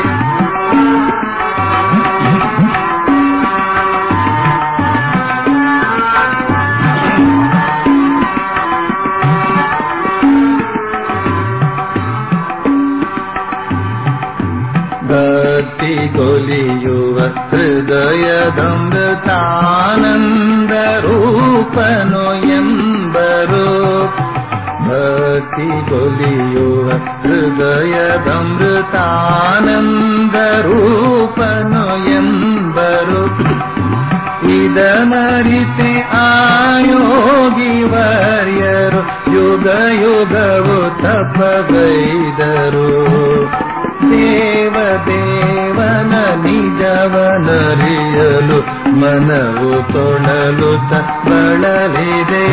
ಭಕ್ತಿಗೊಲಿಯುವ ಹೃದಯದಮೃತಾನಂದ ರೂಪನು ಎಂಬರು ಭಕ್ತಿಗೊಲಿಯುವ ಹೃದಯದಮೃತಾನಂದ ರೂಪನು ಎಂಬರು ಇದನರಿತೆ ಆಯೋಗಿ ವರ್ಯರು ಯುಗ ಯುಗವು ತಪಗೈದರು ದೇವ ದೇವನ ನಿಜವನರಿಯಲು ಮನವು ತೊಳಲು ಬಳಲಿದೆ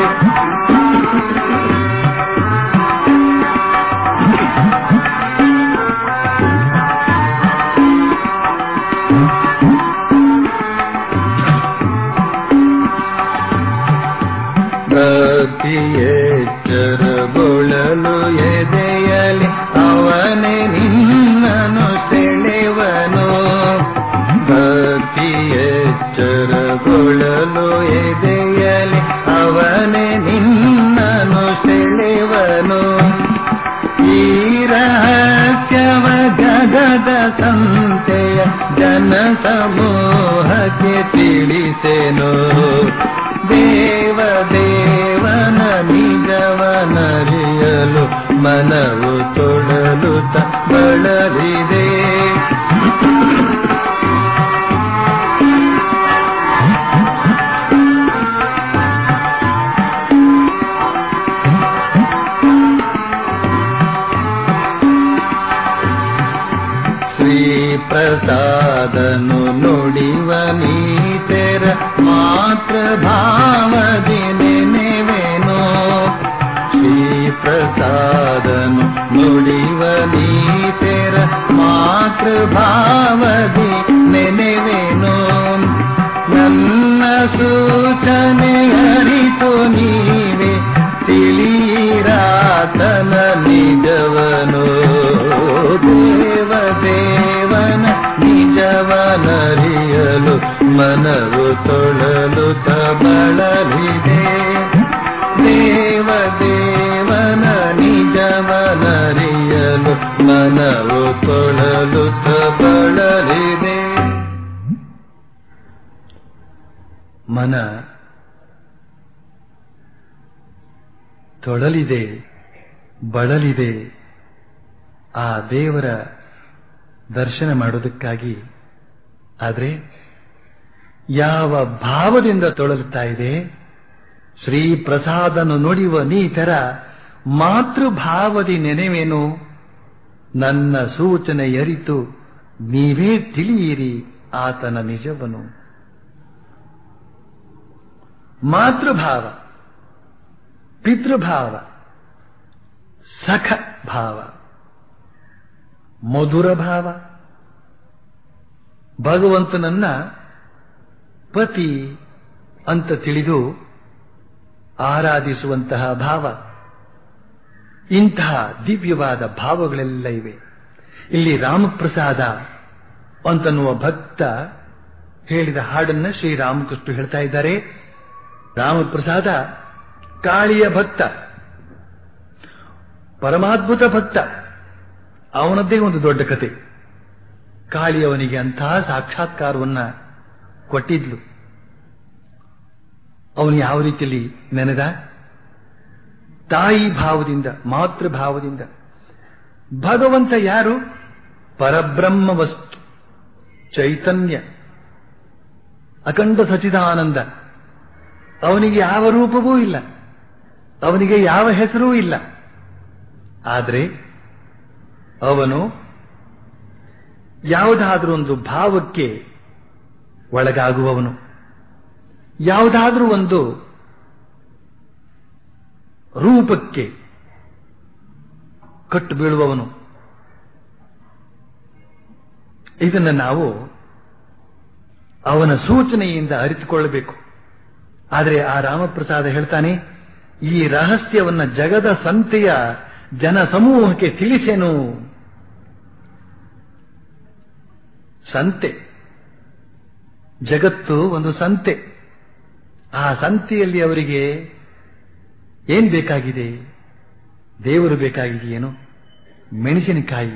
ಭಕ್ತಿಯೆಚ್ಚರಗೊಳ್ಳಲು ಎದೆಯಲಿ ಅವನೇ ನಿನ್ನನು ಸೆಳೆವನು ಭಕ್ತಿಯೆಚ್ಚರಗೊಳ್ಳಲು ಎದೆಯಲಿ ಅವನೇ ನಿನ್ನನು ಸೆಳೆವನು ಈ ರಹಸ್ಯವ ಜಗದ ಸಂತೆಯ ಜನ ಸಮೂಹಕ್ಕೆ ತಿಳಿಸೆನು ದೇವ ದೇವನ ನಿಜವನರಿಯಲು ಮನವು ತೊಳಲು ಬಳಲಿದೆ ಶ್ರೀ ಪ್ರಸಾದನು ನುಡಿವ ನೀತೆರ ಮಾತ್ರ ಭಾವದಿ ನೆನೆವೆನೋ ಶ್ರೀ ಪ್ರಸಾದನು ನುಡಿವ ನೀ ತೆರ ಮಾತೃಭಾವದಿ ನೆನೆವೆನು ನನ್ನ ಸೂಚನೆ ಅರಿತು ನೀವೆ ತಿಳಿರಾತನ ನಿಜವನು ದೇವ ದೇವನ ನಿಜವನರಿಯಲು ಮನವು ತೊಳಲು ತಬಳಲಿದೆ ದೇವ ದೇವನ ನಿಜವನರಿಯಲು ಮನವು ತೊಳಲು ತಬಳಲಿದೆ ಮನ ತೊಳಲಿದೆ ಬಳಲಿದೆ ಆ ದೇವರ ದರ್ಶನ ಮಾಡೋದಕ್ಕಾಗಿ ಆದರೆ ಯಾವ ಭಾವದಿಂದ ತೊಳಲುತ್ತಾ ಇದೆ ಶ್ರೀ ಪ್ರಸಾದನು ನುಡಿಯುವ ನೀತರ ಮಾತೃಭಾವದಿ ನೆನೆವೇನು ನನ್ನ ಸೂಚನೆ ಅರಿತು ನೀವೇ ತಿಳಿಯಿರಿ ಆತನ ನಿಜವನು ಮಾತೃಭಾವ ಪಿತೃಭಾವ ಸಖ ಭಾವ ಮಧುರ ಭಾವ ಭಗವಂತನನ್ನ ಪತಿ ಅಂತ ತಿಳಿದು ಆರಾಧಿಸುವಂತಹ ಭಾವ ಇಂತಹ ದಿವ್ಯವಾದ ಭಾವಗಳೆಲ್ಲ ಇವೆ ಇಲ್ಲಿ ರಾಮಪ್ರಸಾದ ಅಂತನ್ನುವ ಭಕ್ತ ಹೇಳಿದ ಹಾಡನ್ನ ಶ್ರೀರಾಮಕೃಷ್ಣ ಹೇಳ್ತಾ ಇದ್ದಾರೆ ರಾಮಪ್ರಸಾದ ಕಾಳಿಯ ಭಕ್ತ ಪರಮಾದ್ಭುತ ಭಕ್ತ ಅವನದ್ದೇ ಒಂದು ದೊಡ್ಡ ಕತೆ ಕಾಳಿಯವನಿಗೆ ಅಂತಹ ಸಾಕ್ಷಾತ್ಕಾರವನ್ನ ಕೊಟ್ಟಿದ್ಲು ಅವನು ಯಾವ ರೀತಿಯಲ್ಲಿ ನೆನೆದ ತಾಯಿ ಭಾವದಿಂದ ಮಾತೃಭಾವದಿಂದ ಭಗವಂತ ಯಾರು ಪರಬ್ರಹ್ಮ ವಸ್ತು ಚೈತನ್ಯ ಅಖಂಡ ಸಚಿದಾನಂದ ಅವನಿಗೆ ಯಾವ ರೂಪವೂ ಇಲ್ಲ ಅವನಿಗೆ ಯಾವ ಹೆಸರೂ ಇಲ್ಲ ಆದರೆ ಅವನು ಯಾವುದಾದ್ರೂ ಒಂದು ಭಾವಕ್ಕೆ ಒಳಗಾಗುವವನು ಯಾವುದಾದ್ರೂ ಒಂದು ರೂಪಕ್ಕೆ ಕಟ್ಟು ಬೀಳುವವನು ಇದನ್ನು ನಾವು ಅವನ ಸೂಚನೆಯಿಂದ ಅರಿತುಕೊಳ್ಳಬೇಕು ಆದರೆ ಆ ರಾಮಪ್ರಸಾದ ಹೇಳ್ತಾನೆ ಈ ರಹಸ್ಯವನ್ನ ಜಗದ ಸಂತೆಯ ಜನ ಸಮೂಹಕ್ಕೆ ತಿಳಿಸೆನು ಸಂತೆ ಜಗತ್ತು ಒಂದು ಸಂತೆ ಆ ಸಂತೆಯಲ್ಲಿ ಅವರಿಗೆ ಏನ್ ಬೇಕಾಗಿದೆ ದೇವರು ಬೇಕಾಗಿದೆಯೇನು ಮೆಣಸಿನಕಾಯಿ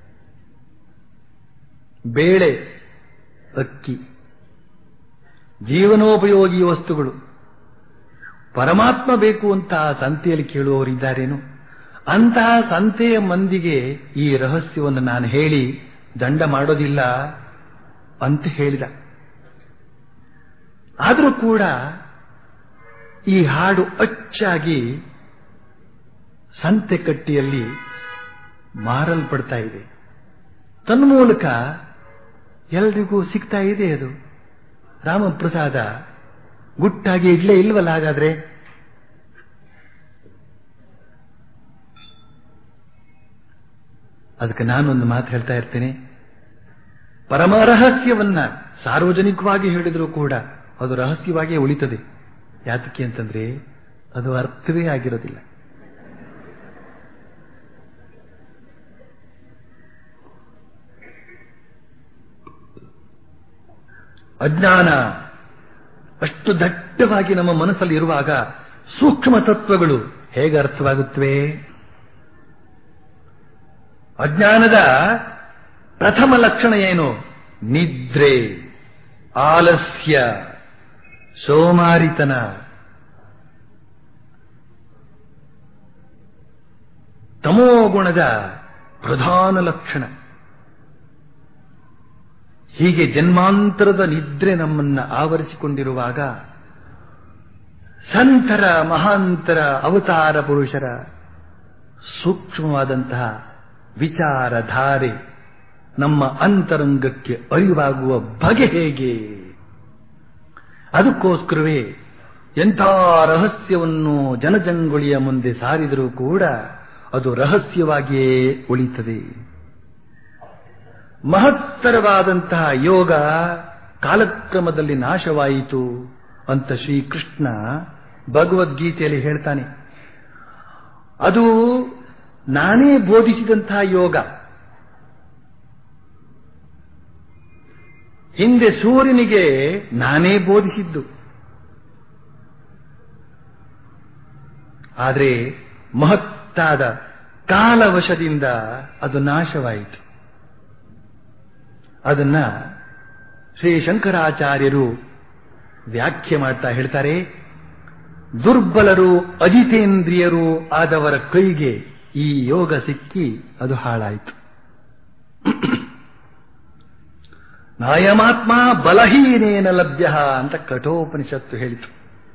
ಬೇಳೆ ಅಕ್ಕಿ ಜೀವನೋಪಯೋಗಿ ವಸ್ತುಗಳು ಪರಮಾತ್ಮ ಬೇಕು ಅಂತ ಸಂತೆಯಲ್ಲಿ ಕೇಳುವವರಿದ್ದಾರೇನು ಅಂತಹ ಸಂತೆಯ ಮಂದಿಗೆ ಈ ರಹಸ್ಯವನ್ನು ನಾನು ಹೇಳಿ ದಂಡ ಮಾಡೋದಿಲ್ಲ ಅಂತ ಹೇಳಿದ ಆದರೂ ಕೂಡ ಈ ಹಾಡು ಅಚ್ಚಾಗಿ ಸಂತೆ ಕಟ್ಟಿಯಲ್ಲಿ ಮಾರಲ್ಪಡ್ತಾ ಇದೆ ತನ್ಮೂಲಕ ಎಲ್ರಿಗೂ ಸಿಗ್ತಾ ಇದೆ ಅದು ರಾಮಪ್ರಸಾದ ಗುಟ್ಟಾಗಿ ಇಡ್ಲೇ ಇಲ್ವಲ್ಲ ಹಾಗಾದ್ರೆ ಅದಕ್ಕೆ ನಾನೊಂದು ಮಾತು ಹೇಳ್ತಾ ಇರ್ತೇನೆ ಪರಮ ರಹಸ್ಯವನ್ನ ಸಾರ್ವಜನಿಕವಾಗಿ ಹೇಳಿದರೂ ಕೂಡ ಅದು ರಹಸ್ಯವಾಗಿಯೇ ಉಳಿತದೆ ಯಾತಕ್ಕೆ ಅಂತಂದ್ರೆ ಅದು ಅರ್ಥವೇ ಆಗಿರೋದಿಲ್ಲ ಅಜ್ಞಾನ ಅಷ್ಟು ದಟ್ಟವಾಗಿ ನಮ್ಮ ಮನಸ್ಸಲ್ಲಿ ಇರುವಾಗ ಸೂಕ್ಷ್ಮ ತತ್ವಗಳು ಹೇಗೆ ಅರ್ಥವಾಗುತ್ತವೆ ಅಜ್ಞಾನದ ಪ್ರಥಮ ಲಕ್ಷಣ ಏನು ನಿದ್ರೆ ಆಲಸ್ಯ ಸೋಮಾರಿತನ ತಮೋಗುಣದ ಪ್ರಧಾನ ಲಕ್ಷಣ ಹೀಗೆ ಜನ್ಮಾಂತರದ ನಿದ್ರೆ ನಮ್ಮನ್ನ ಆವರಿಸಿಕೊಂಡಿರುವಾಗ ಸಂತರ ಮಹಾಂತರ ಅವತಾರ ಪುರುಷರ ಸೂಕ್ಷ್ಮವಾದಂತಹ ವಿಚಾರಧಾರೆ ನಮ್ಮ ಅಂತರಂಗಕ್ಕೆ ಅರಿವಾಗುವ ಬಗೆ ಹೇಗೆ ಅದಕ್ಕೋಸ್ಕರವೇ ಎಂಥ ರಹಸ್ಯವನ್ನು ಜನಜಂಗುಳಿಯ ಮುಂದೆ ಸಾರಿದರೂ ಕೂಡ ಅದು ರಹಸ್ಯವಾಗಿಯೇ ಉಳಿತದೆ ಮಹತ್ತರವಾದಂತಹ ಯೋಗ ಕಾಲಕ್ರಮದಲ್ಲಿ ನಾಶವಾಯಿತು ಅಂತ ಶ್ರೀಕೃಷ್ಣ ಭಗವದ್ಗೀತೆಯಲ್ಲಿ ಹೇಳ್ತಾನೆ ಅದು ನಾನೇ ಬೋಧಿಸಿದಂತಹ ಯೋಗ ಹಿಂದೆ ಸೂರ್ಯನಿಗೆ ನಾನೇ ಬೋಧಿಸಿದ್ದು ಆದರೆ ಮಹತ್ತಾದ ಕಾಲವಶದಿಂದ ಅದು ನಾಶವಾಯಿತು ಅದನ್ನ ಶ್ರೀ ಶಂಕರಾಚಾರ್ಯರು ವ್ಯಾಖ್ಯೆ ಮಾಡ್ತಾ ಹೇಳ್ತಾರೆ ದುರ್ಬಲರು ಅಜಿತೇಂದ್ರಿಯರು ಆದವರ ಕೈಗೆ ಈ ಯೋಗ ಸಿಕ್ಕಿ ಅದು ಹಾಳಾಯಿತು ನಾಯಮಾತ್ಮ ಬಲಹೀನೇನ ಲಭ್ಯ ಅಂತ ಕಠೋಪನಿಷತ್ತು ಹೇಳಿತು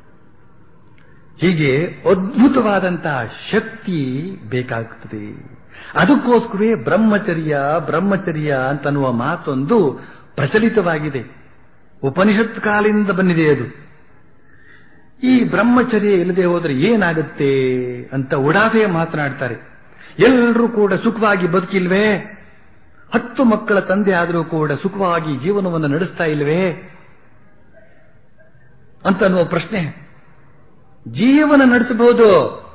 ಹೀಗೆ ಅದ್ಭುತವಾದಂತಹ ಶಕ್ತಿ ಬೇಕಾಗುತ್ತದೆ ಅದಕ್ಕೋಸ್ಕರವೇ ಬ್ರಹ್ಮಚರ್ಯ ಬ್ರಹ್ಮಚರ್ಯ ಅಂತನ್ನುವ ಮಾತೊಂದು ಪ್ರಚಲಿತವಾಗಿದೆ ಉಪನಿಷತ್ ಕಾಲಿಂದ ಬಂದಿದೆ ಅದು ಈ ಬ್ರಹ್ಮಚರ್ಯ ಇಲ್ಲದೆ ಹೋದರೆ ಏನಾಗುತ್ತೆ ಅಂತ ಉಡಾಫೆ ಮಾತನಾಡ್ತಾರೆ ಎಲ್ಲರೂ ಕೂಡ ಸುಖವಾಗಿ ಬದುಕಿಲ್ವೇ ಹತ್ತು ಮಕ್ಕಳ ತಂದೆ ಆದರೂ ಕೂಡ ಸುಖವಾಗಿ ಜೀವನವನ್ನು ನಡೆಸ್ತಾ ಇಲ್ವೇ ಅಂತ ಅನ್ನುವ ಪ್ರಶ್ನೆ ಜೀವನ ನಡೆಸಬಹುದು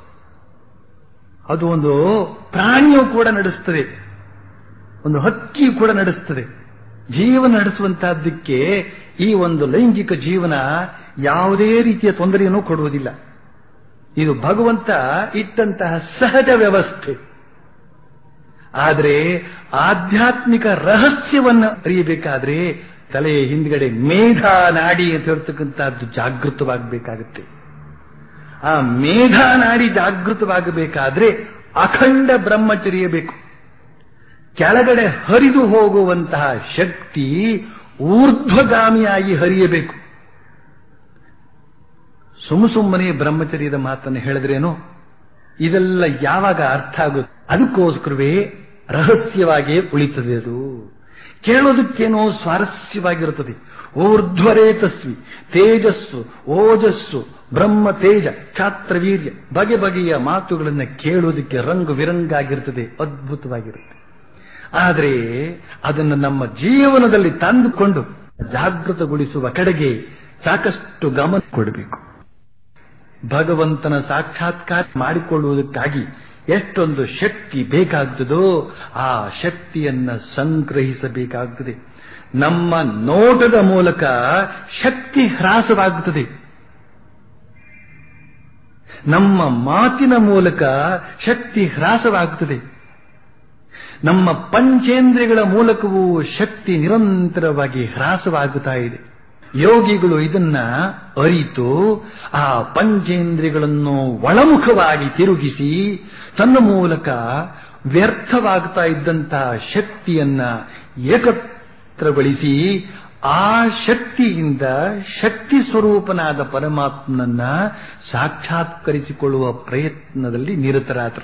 ಅದು ಒಂದು ಪ್ರಾಣಿಯು ಕೂಡ ನಡೆಸ್ತದೆ ಒಂದು ಹಕ್ಕಿ ಕೂಡ ನಡೆಸ್ತದೆ ಜೀವನ ನಡೆಸುವಂತಹದ್ದಕ್ಕೆ ಈ ಒಂದು ಲೈಂಗಿಕ ಜೀವನ ಯಾವುದೇ ರೀತಿಯ ತೊಂದರೆಯನ್ನು ಕೊಡುವುದಿಲ್ಲ ಇದು ಭಗವಂತ ಇಟ್ಟಂತಹ ಸಹಜ ವ್ಯವಸ್ಥೆ ಆದರೆ ಆಧ್ಯಾತ್ಮಿಕ ರಹಸ್ಯವನ್ನು ಅರಿಯಬೇಕಾದ್ರೆ ತಲೆಯ ಹಿಂದ್ಗಡೆ ಮೇಧ ನಾಡಿ ಅಂತ ಹೇಳ್ತಕ್ಕಂಥದ್ದು ಜಾಗೃತವಾಗಬೇಕಾಗುತ್ತೆ ಆ ಮೇಧ ನಾಡಿ ಜಾಗೃತವಾಗಬೇಕಾದ್ರೆ ಅಖಂಡ ಬ್ರಹ್ಮಚರ್ಯ ಬೇಕು ಕೆಳಗಡೆ ಹರಿದು ಹೋಗುವಂತಹ ಶಕ್ತಿ ಊರ್ಧ್ವಗಾಮಿಯಾಗಿ ಹರಿಯಬೇಕು ಸುಮ್ಮ ಸುಮ್ಮನೆ ಬ್ರಹ್ಮಚರ್ಯದ ಮಾತನ್ನು ಹೇಳಿದ್ರೇನೋ ಇದೆಲ್ಲ ಯಾವಾಗ ಅರ್ಥ ಆಗುತ್ತೆ ಅದಕ್ಕೋಸ್ಕರವೇ ರಹಸ್ಯವಾಗಿ ಉಳಿತದೆ ಅದು ಕೇಳೋದಕ್ಕೇನೋ ಸ್ವಾರಸ್ಯವಾಗಿರುತ್ತದೆ ಊರ್ಧ್ವರೇತಸ್ವಿ ತೇಜಸ್ಸು ಓಜಸ್ಸು ಬ್ರಹ್ಮ ತೇಜ ಛಾತ್ರವೀರ್ಯ ಬಗೆ ಬಗೆಯ ಮಾತುಗಳನ್ನು ಕೇಳೋದಕ್ಕೆ ರಂಗು ವಿರಂಗಾಗಿರ್ತದೆ ಅದ್ಭುತವಾಗಿರುತ್ತೆ ಆದರೆ ಅದನ್ನು ನಮ್ಮ ಜೀವನದಲ್ಲಿ ತಂದುಕೊಂಡು ಜಾಗೃತಗೊಳಿಸುವ ಕಡೆಗೆ ಸಾಕಷ್ಟು ಗಮನ ಕೊಡಬೇಕು ಭಗವಂತನ ಸಾಕ್ಷಾತ್ಕಾರ ಮಾಡಿಕೊಳ್ಳುವುದಕ್ಕಾಗಿ ಎಷ್ಟೊಂದು ಶಕ್ತಿ ಬೇಕಾಗ್ತದೋ ಆ ಶಕ್ತಿಯನ್ನ ಸಂಗ್ರಹಿಸಬೇಕಾಗುತ್ತದೆ ನಮ್ಮ ನೋಟದ ಮೂಲಕ ಶಕ್ತಿ ಹ್ರಾಸವಾಗುತ್ತದೆ ನಮ್ಮ ಮಾತಿನ ಮೂಲಕ ಶಕ್ತಿ ಹ್ರಾಸವಾಗುತ್ತದೆ ನಮ್ಮ ಪಂಚೇಂದ್ರಿಯಗಳ ಮೂಲಕವೂ ಶಕ್ತಿ ನಿರಂತರವಾಗಿ ಹ್ರಾಸವಾಗುತ್ತಾ ಇದೆ ಯೋಗಿಗಳು ಇದನ್ನ ಅರಿತು ಆ ಪಂಚೇಂದ್ರಿಯಗಳನ್ನು ಒಳಮುಖವಾಗಿ ತಿರುಗಿಸಿ ತನ್ನ ಮೂಲಕ ವ್ಯರ್ಥವಾಗ್ತಾ ಇದ್ದಂತಹ ಶಕ್ತಿಯನ್ನ ಏಕತ್ರಗೊಳಿಸಿ ಆ ಶಕ್ತಿಯಿಂದ ಶಕ್ತಿ ಸ್ವರೂಪನಾದ ಪರಮಾತ್ಮನನ್ನ ಸಾಕ್ಷಾತ್ಕರಿಸಿಕೊಳ್ಳುವ ಪ್ರಯತ್ನದಲ್ಲಿ ನಿರತರಾದರು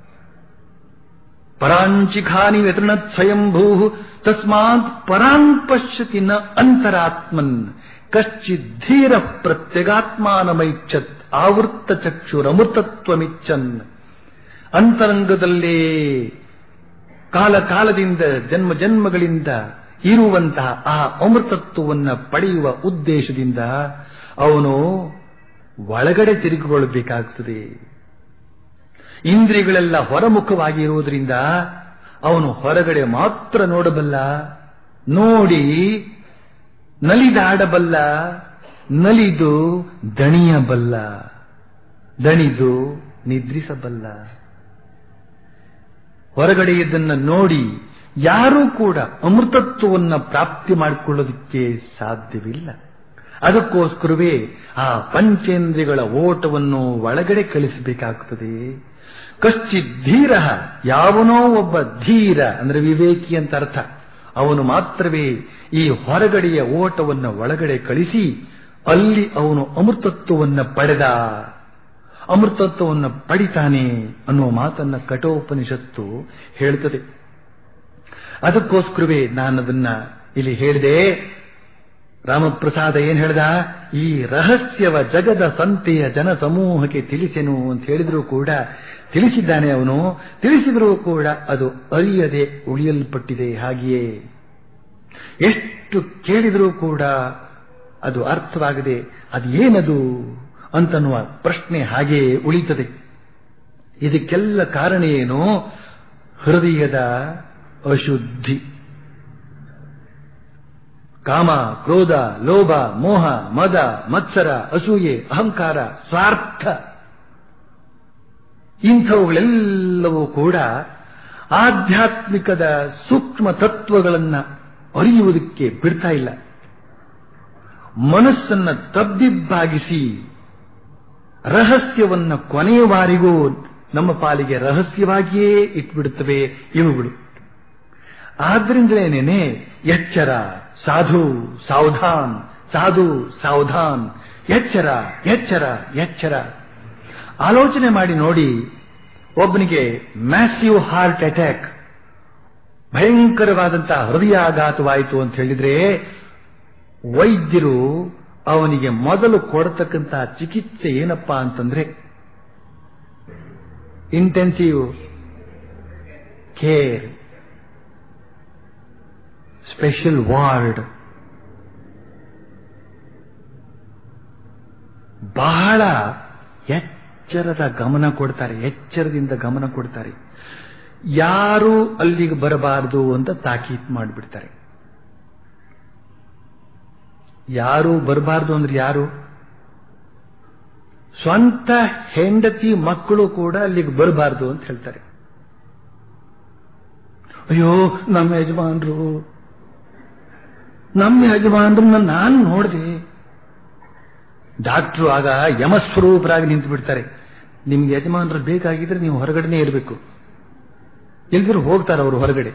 ಪರಾಂಚಿಖಾನಿ ವ್ಯತೃಣತ್ ಸ್ವಯಂಭೂ ತಸ್ಮಾತ್ ಪರಾನ್ ಪಶ್ಯತಿ ನ ಅಂತರಾತ್ಮನ್ ಕಶ್ಚಿಧೀರ ಪ್ರತ್ಯಗಾತ್ಮಾನಮೈಚ್ಛತ್ ಆವೃತ್ತ ಚಕ್ಷುರಮೃತತ್ವಮಿಚ್ಚನ್ ಅಂತರಂಗದಲ್ಲೇ ಕಾಲ ಕಾಲದಿಂದ ಜನ್ಮ ಜನ್ಮಗಳಿಂದ ಇರುವಂತಹ ಆ ಅಮೃತತ್ವವನ್ನು ಪಡೆಯುವ ಉದ್ದೇಶದಿಂದ ಅವನು ಒಳಗಡೆ ತಿರುಗಿಕೊಳ್ಳಬೇಕಾಗುತ್ತದೆ ಇಂದ್ರಿಯಗಳೆಲ್ಲ ಹೊರಮುಖವಾಗಿ ಇರುವುದರಿಂದ ಅವನು ಹೊರಗಡೆ ಮಾತ್ರ ನೋಡಬಲ್ಲ ನೋಡಿ ನಲಿದಾಡಬಲ್ಲ ನಲಿದು ದಣಿಯಬಲ್ಲ ದಣಿದು ನಿದ್ರಿಸಬಲ್ಲ ಹೊರಗಡೆ ಇದನ್ನ ನೋಡಿ ಯಾರೂ ಕೂಡ ಅಮೃತತ್ವವನ್ನು ಪ್ರಾಪ್ತಿ ಮಾಡಿಕೊಳ್ಳೋದಕ್ಕೆ ಸಾಧ್ಯವಿಲ್ಲ ಅದಕ್ಕೋಸ್ಕರವೇ ಆ ಪಂಚೇಂದ್ರಿಯಗಳ ಓಟವನ್ನು ಒಳಗಡೆ ಕಳಿಸಬೇಕಾಗುತ್ತದೆ ಕಶ್ಚಿತ್ ಧೀರ ಯಾವನೋ ಒಬ್ಬ ಧೀರ ಅಂದ್ರೆ ವಿವೇಕಿ ಅಂತ ಅರ್ಥ ಅವನು ಮಾತ್ರವೇ ಈ ಹೊರಗಡೆಯ ಓಟವನ್ನು ಒಳಗಡೆ ಕಳಿಸಿ ಅಲ್ಲಿ ಅವನು ಅಮೃತತ್ವವನ್ನು ಪಡೆದ ಅಮೃತತ್ವವನ್ನು ಪಡಿತಾನೆ ಅನ್ನುವ ಮಾತನ್ನ ಕಠೋಪನಿಷತ್ತು ಹೇಳ್ತದೆ ಅದಕ್ಕೋಸ್ಕರವೇ ನಾನದನ್ನ ಇಲ್ಲಿ ಹೇಳಿದೆ ರಾಮಪ್ರಸಾದ ಏನ್ ಹೇಳ್ದ ಈ ರಹಸ್ಯವ ಜಗದ ಸಂತೆಯ ಜನ ಸಮೂಹಕ್ಕೆ ತಿಳಿಸೆನು ಅಂತ ಹೇಳಿದ್ರು ಕೂಡ ತಿಳಿಸಿದ್ದಾನೆ ಅವನು ತಿಳಿಸಿದರೂ ಕೂಡ ಅದು ಅರಿಯದೆ ಉಳಿಯಲ್ಪಟ್ಟಿದೆ ಹಾಗೆಯೇ ಎಷ್ಟು ಕೇಳಿದರೂ ಕೂಡ ಅದು ಅರ್ಥವಾಗದೆ ಅದು ಏನದು ಅಂತನ್ನುವ ಪ್ರಶ್ನೆ ಹಾಗೆಯೇ ಉಳಿತದೆ ಇದಕ್ಕೆಲ್ಲ ಕಾರಣ ಏನು ಹೃದಯದ ಅಶುದ್ಧಿ ಕಾಮ ಕ್ರೋಧ ಲೋಭ ಮೋಹ ಮದ ಮತ್ಸರ ಅಸೂಯೆ ಅಹಂಕಾರ ಸ್ವಾರ್ಥ ಇಂಥವುಗಳೆಲ್ಲವೂ ಕೂಡ ಆಧ್ಯಾತ್ಮಿಕದ ಸೂಕ್ಷ್ಮ ತತ್ವಗಳನ್ನ ಅರಿಯುವುದಕ್ಕೆ ಬಿಡ್ತಾ ಇಲ್ಲ ಮನಸ್ಸನ್ನ ತಬ್ಬಿಬ್ಬಾಗಿಸಿ ರಹಸ್ಯವನ್ನ ಕೊನೆಯವರೆಗೂ ನಮ್ಮ ಪಾಲಿಗೆ ರಹಸ್ಯವಾಗಿಯೇ ಇಟ್ಬಿಡುತ್ತವೆ ಇವುಗಳು ಆದ್ರಿಂದಲೇನೇನೆ ಎಚ್ಚರ ಸಾಧು ಸಾವಧಾನ್ ಸಾಧು ಸಾವಧಾನ್ ಎಚ್ಚರ ಎಚ್ಚರ ಎಚ್ಚರ ಆಲೋಚನೆ ಮಾಡಿ ನೋಡಿ ಒಬ್ಬನಿಗೆ ಮ್ಯಾಸಿವ್ ಹಾರ್ಟ್ ಅಟ್ಯಾಕ್ ಭಯಂಕರವಾದಂತಹ ಹೃದಯಾಘಾತವಾಯಿತು ಅಂತ ಹೇಳಿದ್ರೆ ವೈದ್ಯರು ಅವನಿಗೆ ಮೊದಲು ಕೊಡತಕ್ಕಂತಹ ಚಿಕಿತ್ಸೆ ಏನಪ್ಪಾ ಅಂತಂದ್ರೆ ಇಂಟೆನ್ಸಿವ್ ಕೇರ್ ಸ್ಪೆಷಲ್ ವಾರ್ಡ್ ಬಹಳ ಎಚ್ಚರದ ಗಮನ ಕೊಡ್ತಾರೆ ಎಚ್ಚರದಿಂದ ಗಮನ ಕೊಡ್ತಾರೆ ಯಾರು ಅಲ್ಲಿಗೆ ಬರಬಾರದು ಅಂತ ತಾಕೀತ್ ಮಾಡಿಬಿಡ್ತಾರೆ ಯಾರು ಬರಬಾರದು ಅಂದ್ರೆ ಯಾರು ಸ್ವಂತ ಹೆಂಡತಿ ಮಕ್ಕಳು ಕೂಡ ಅಲ್ಲಿಗೆ ಬರಬಾರದು ಅಂತ ಹೇಳ್ತಾರೆ ಅಯ್ಯೋ ನಮ್ಮ ಯಜಮಾನ್ರು ನಮ್ಮ ಯಜಮಾನ್ರನ್ನ ನಾನು ನೋಡಿದೆ ಡಾಕ್ಟ್ರು ಆಗ ಯಮಸ್ವರೂಪರಾಗಿ ನಿಂತು ಬಿಡ್ತಾರೆ ನಿಮ್ಗೆ ಯಜಮಾನ್ರು ಬೇಕಾಗಿದ್ರೆ ನೀವು ಹೊರಗಡೆನೇ ಇರಬೇಕು ಎಲ್ದಿರು ಹೋಗ್ತಾರೆ ಅವರು ಹೊರಗಡೆ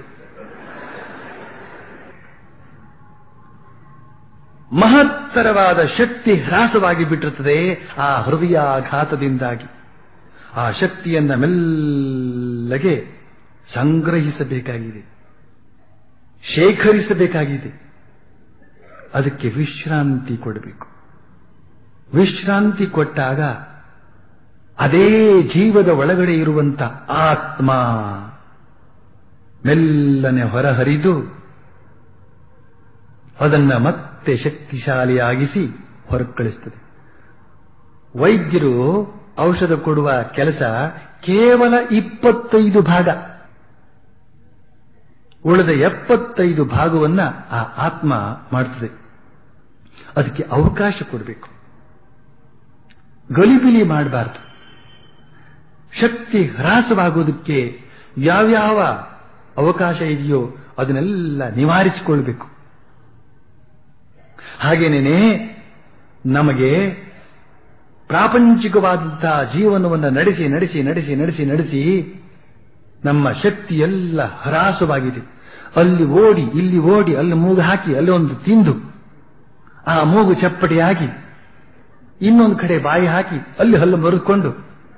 ಮಹತ್ತರವಾದ ಶಕ್ತಿ ಹ್ರಾಸವಾಗಿ ಬಿಟ್ಟಿರುತ್ತದೆ ಆ ಹೃದಯಾಘಾತದಿಂದಾಗಿ ಆ ಶಕ್ತಿಯನ್ನ ಮೆಲ್ಲಗೆ ಸಂಗ್ರಹಿಸಬೇಕಾಗಿದೆ ಶೇಖರಿಸಬೇಕಾಗಿದೆ ಅದಕ್ಕೆ ವಿಶ್ರಾಂತಿ ಕೊಡಬೇಕು ವಿಶ್ರಾಂತಿ ಕೊಟ್ಟಾಗ ಅದೇ ಜೀವದ ಒಳಗಡೆ ಇರುವಂತ ಆತ್ಮ ಮೆಲ್ಲನೆ ಹೊರಹರಿದು ಅದನ್ನ ಮತ್ತೆ ಶಕ್ತಿಶಾಲಿಯಾಗಿಸಿ ಹೊರಕಳಿಸ್ತದೆ ವೈದ್ಯರು ಔಷಧ ಕೊಡುವ ಕೆಲಸ ಕೇವಲ ಇಪ್ಪತ್ತೈದು ಭಾಗ ಉಳಿದ ಎಪ್ಪತ್ತೈದು ಭಾಗವನ್ನ ಆ ಆತ್ಮ ಮಾಡ್ತದೆ ಅದಕ್ಕೆ ಅವಕಾಶ ಕೊಡಬೇಕು ಗಲಿಬಿಲಿ ಮಾಡಬಾರದು ಶಕ್ತಿ ಹ್ರಾಸವಾಗುವುದಕ್ಕೆ ಯಾವ್ಯಾವ ಅವಕಾಶ ಇದೆಯೋ ಅದನ್ನೆಲ್ಲ ನಿವಾರಿಸಿಕೊಳ್ಬೇಕು ಹಾಗೇನೇನೆ ನಮಗೆ ಪ್ರಾಪಂಚಿಕವಾದಂತಹ ಜೀವನವನ್ನು ನಡೆಸಿ ನಡೆಸಿ ನಡೆಸಿ ನಡೆಸಿ ನಡೆಸಿ ನಮ್ಮ ಶಕ್ತಿ ಎಲ್ಲ ಹ್ರಾಸವಾಗಿದೆ ಅಲ್ಲಿ ಓಡಿ ಇಲ್ಲಿ ಓಡಿ ಅಲ್ಲಿ ಮೂಗು ಹಾಕಿ ಅಲ್ಲಿ ಒಂದು ತಿಂದು ಆ ಮೂಗು ಚಪ್ಪಟೆಯಾಗಿ ಇನ್ನೊಂದು ಕಡೆ ಬಾಯಿ ಹಾಕಿ ಅಲ್ಲಿ ಹಲ್ಲು ಮರುಕೊಂಡು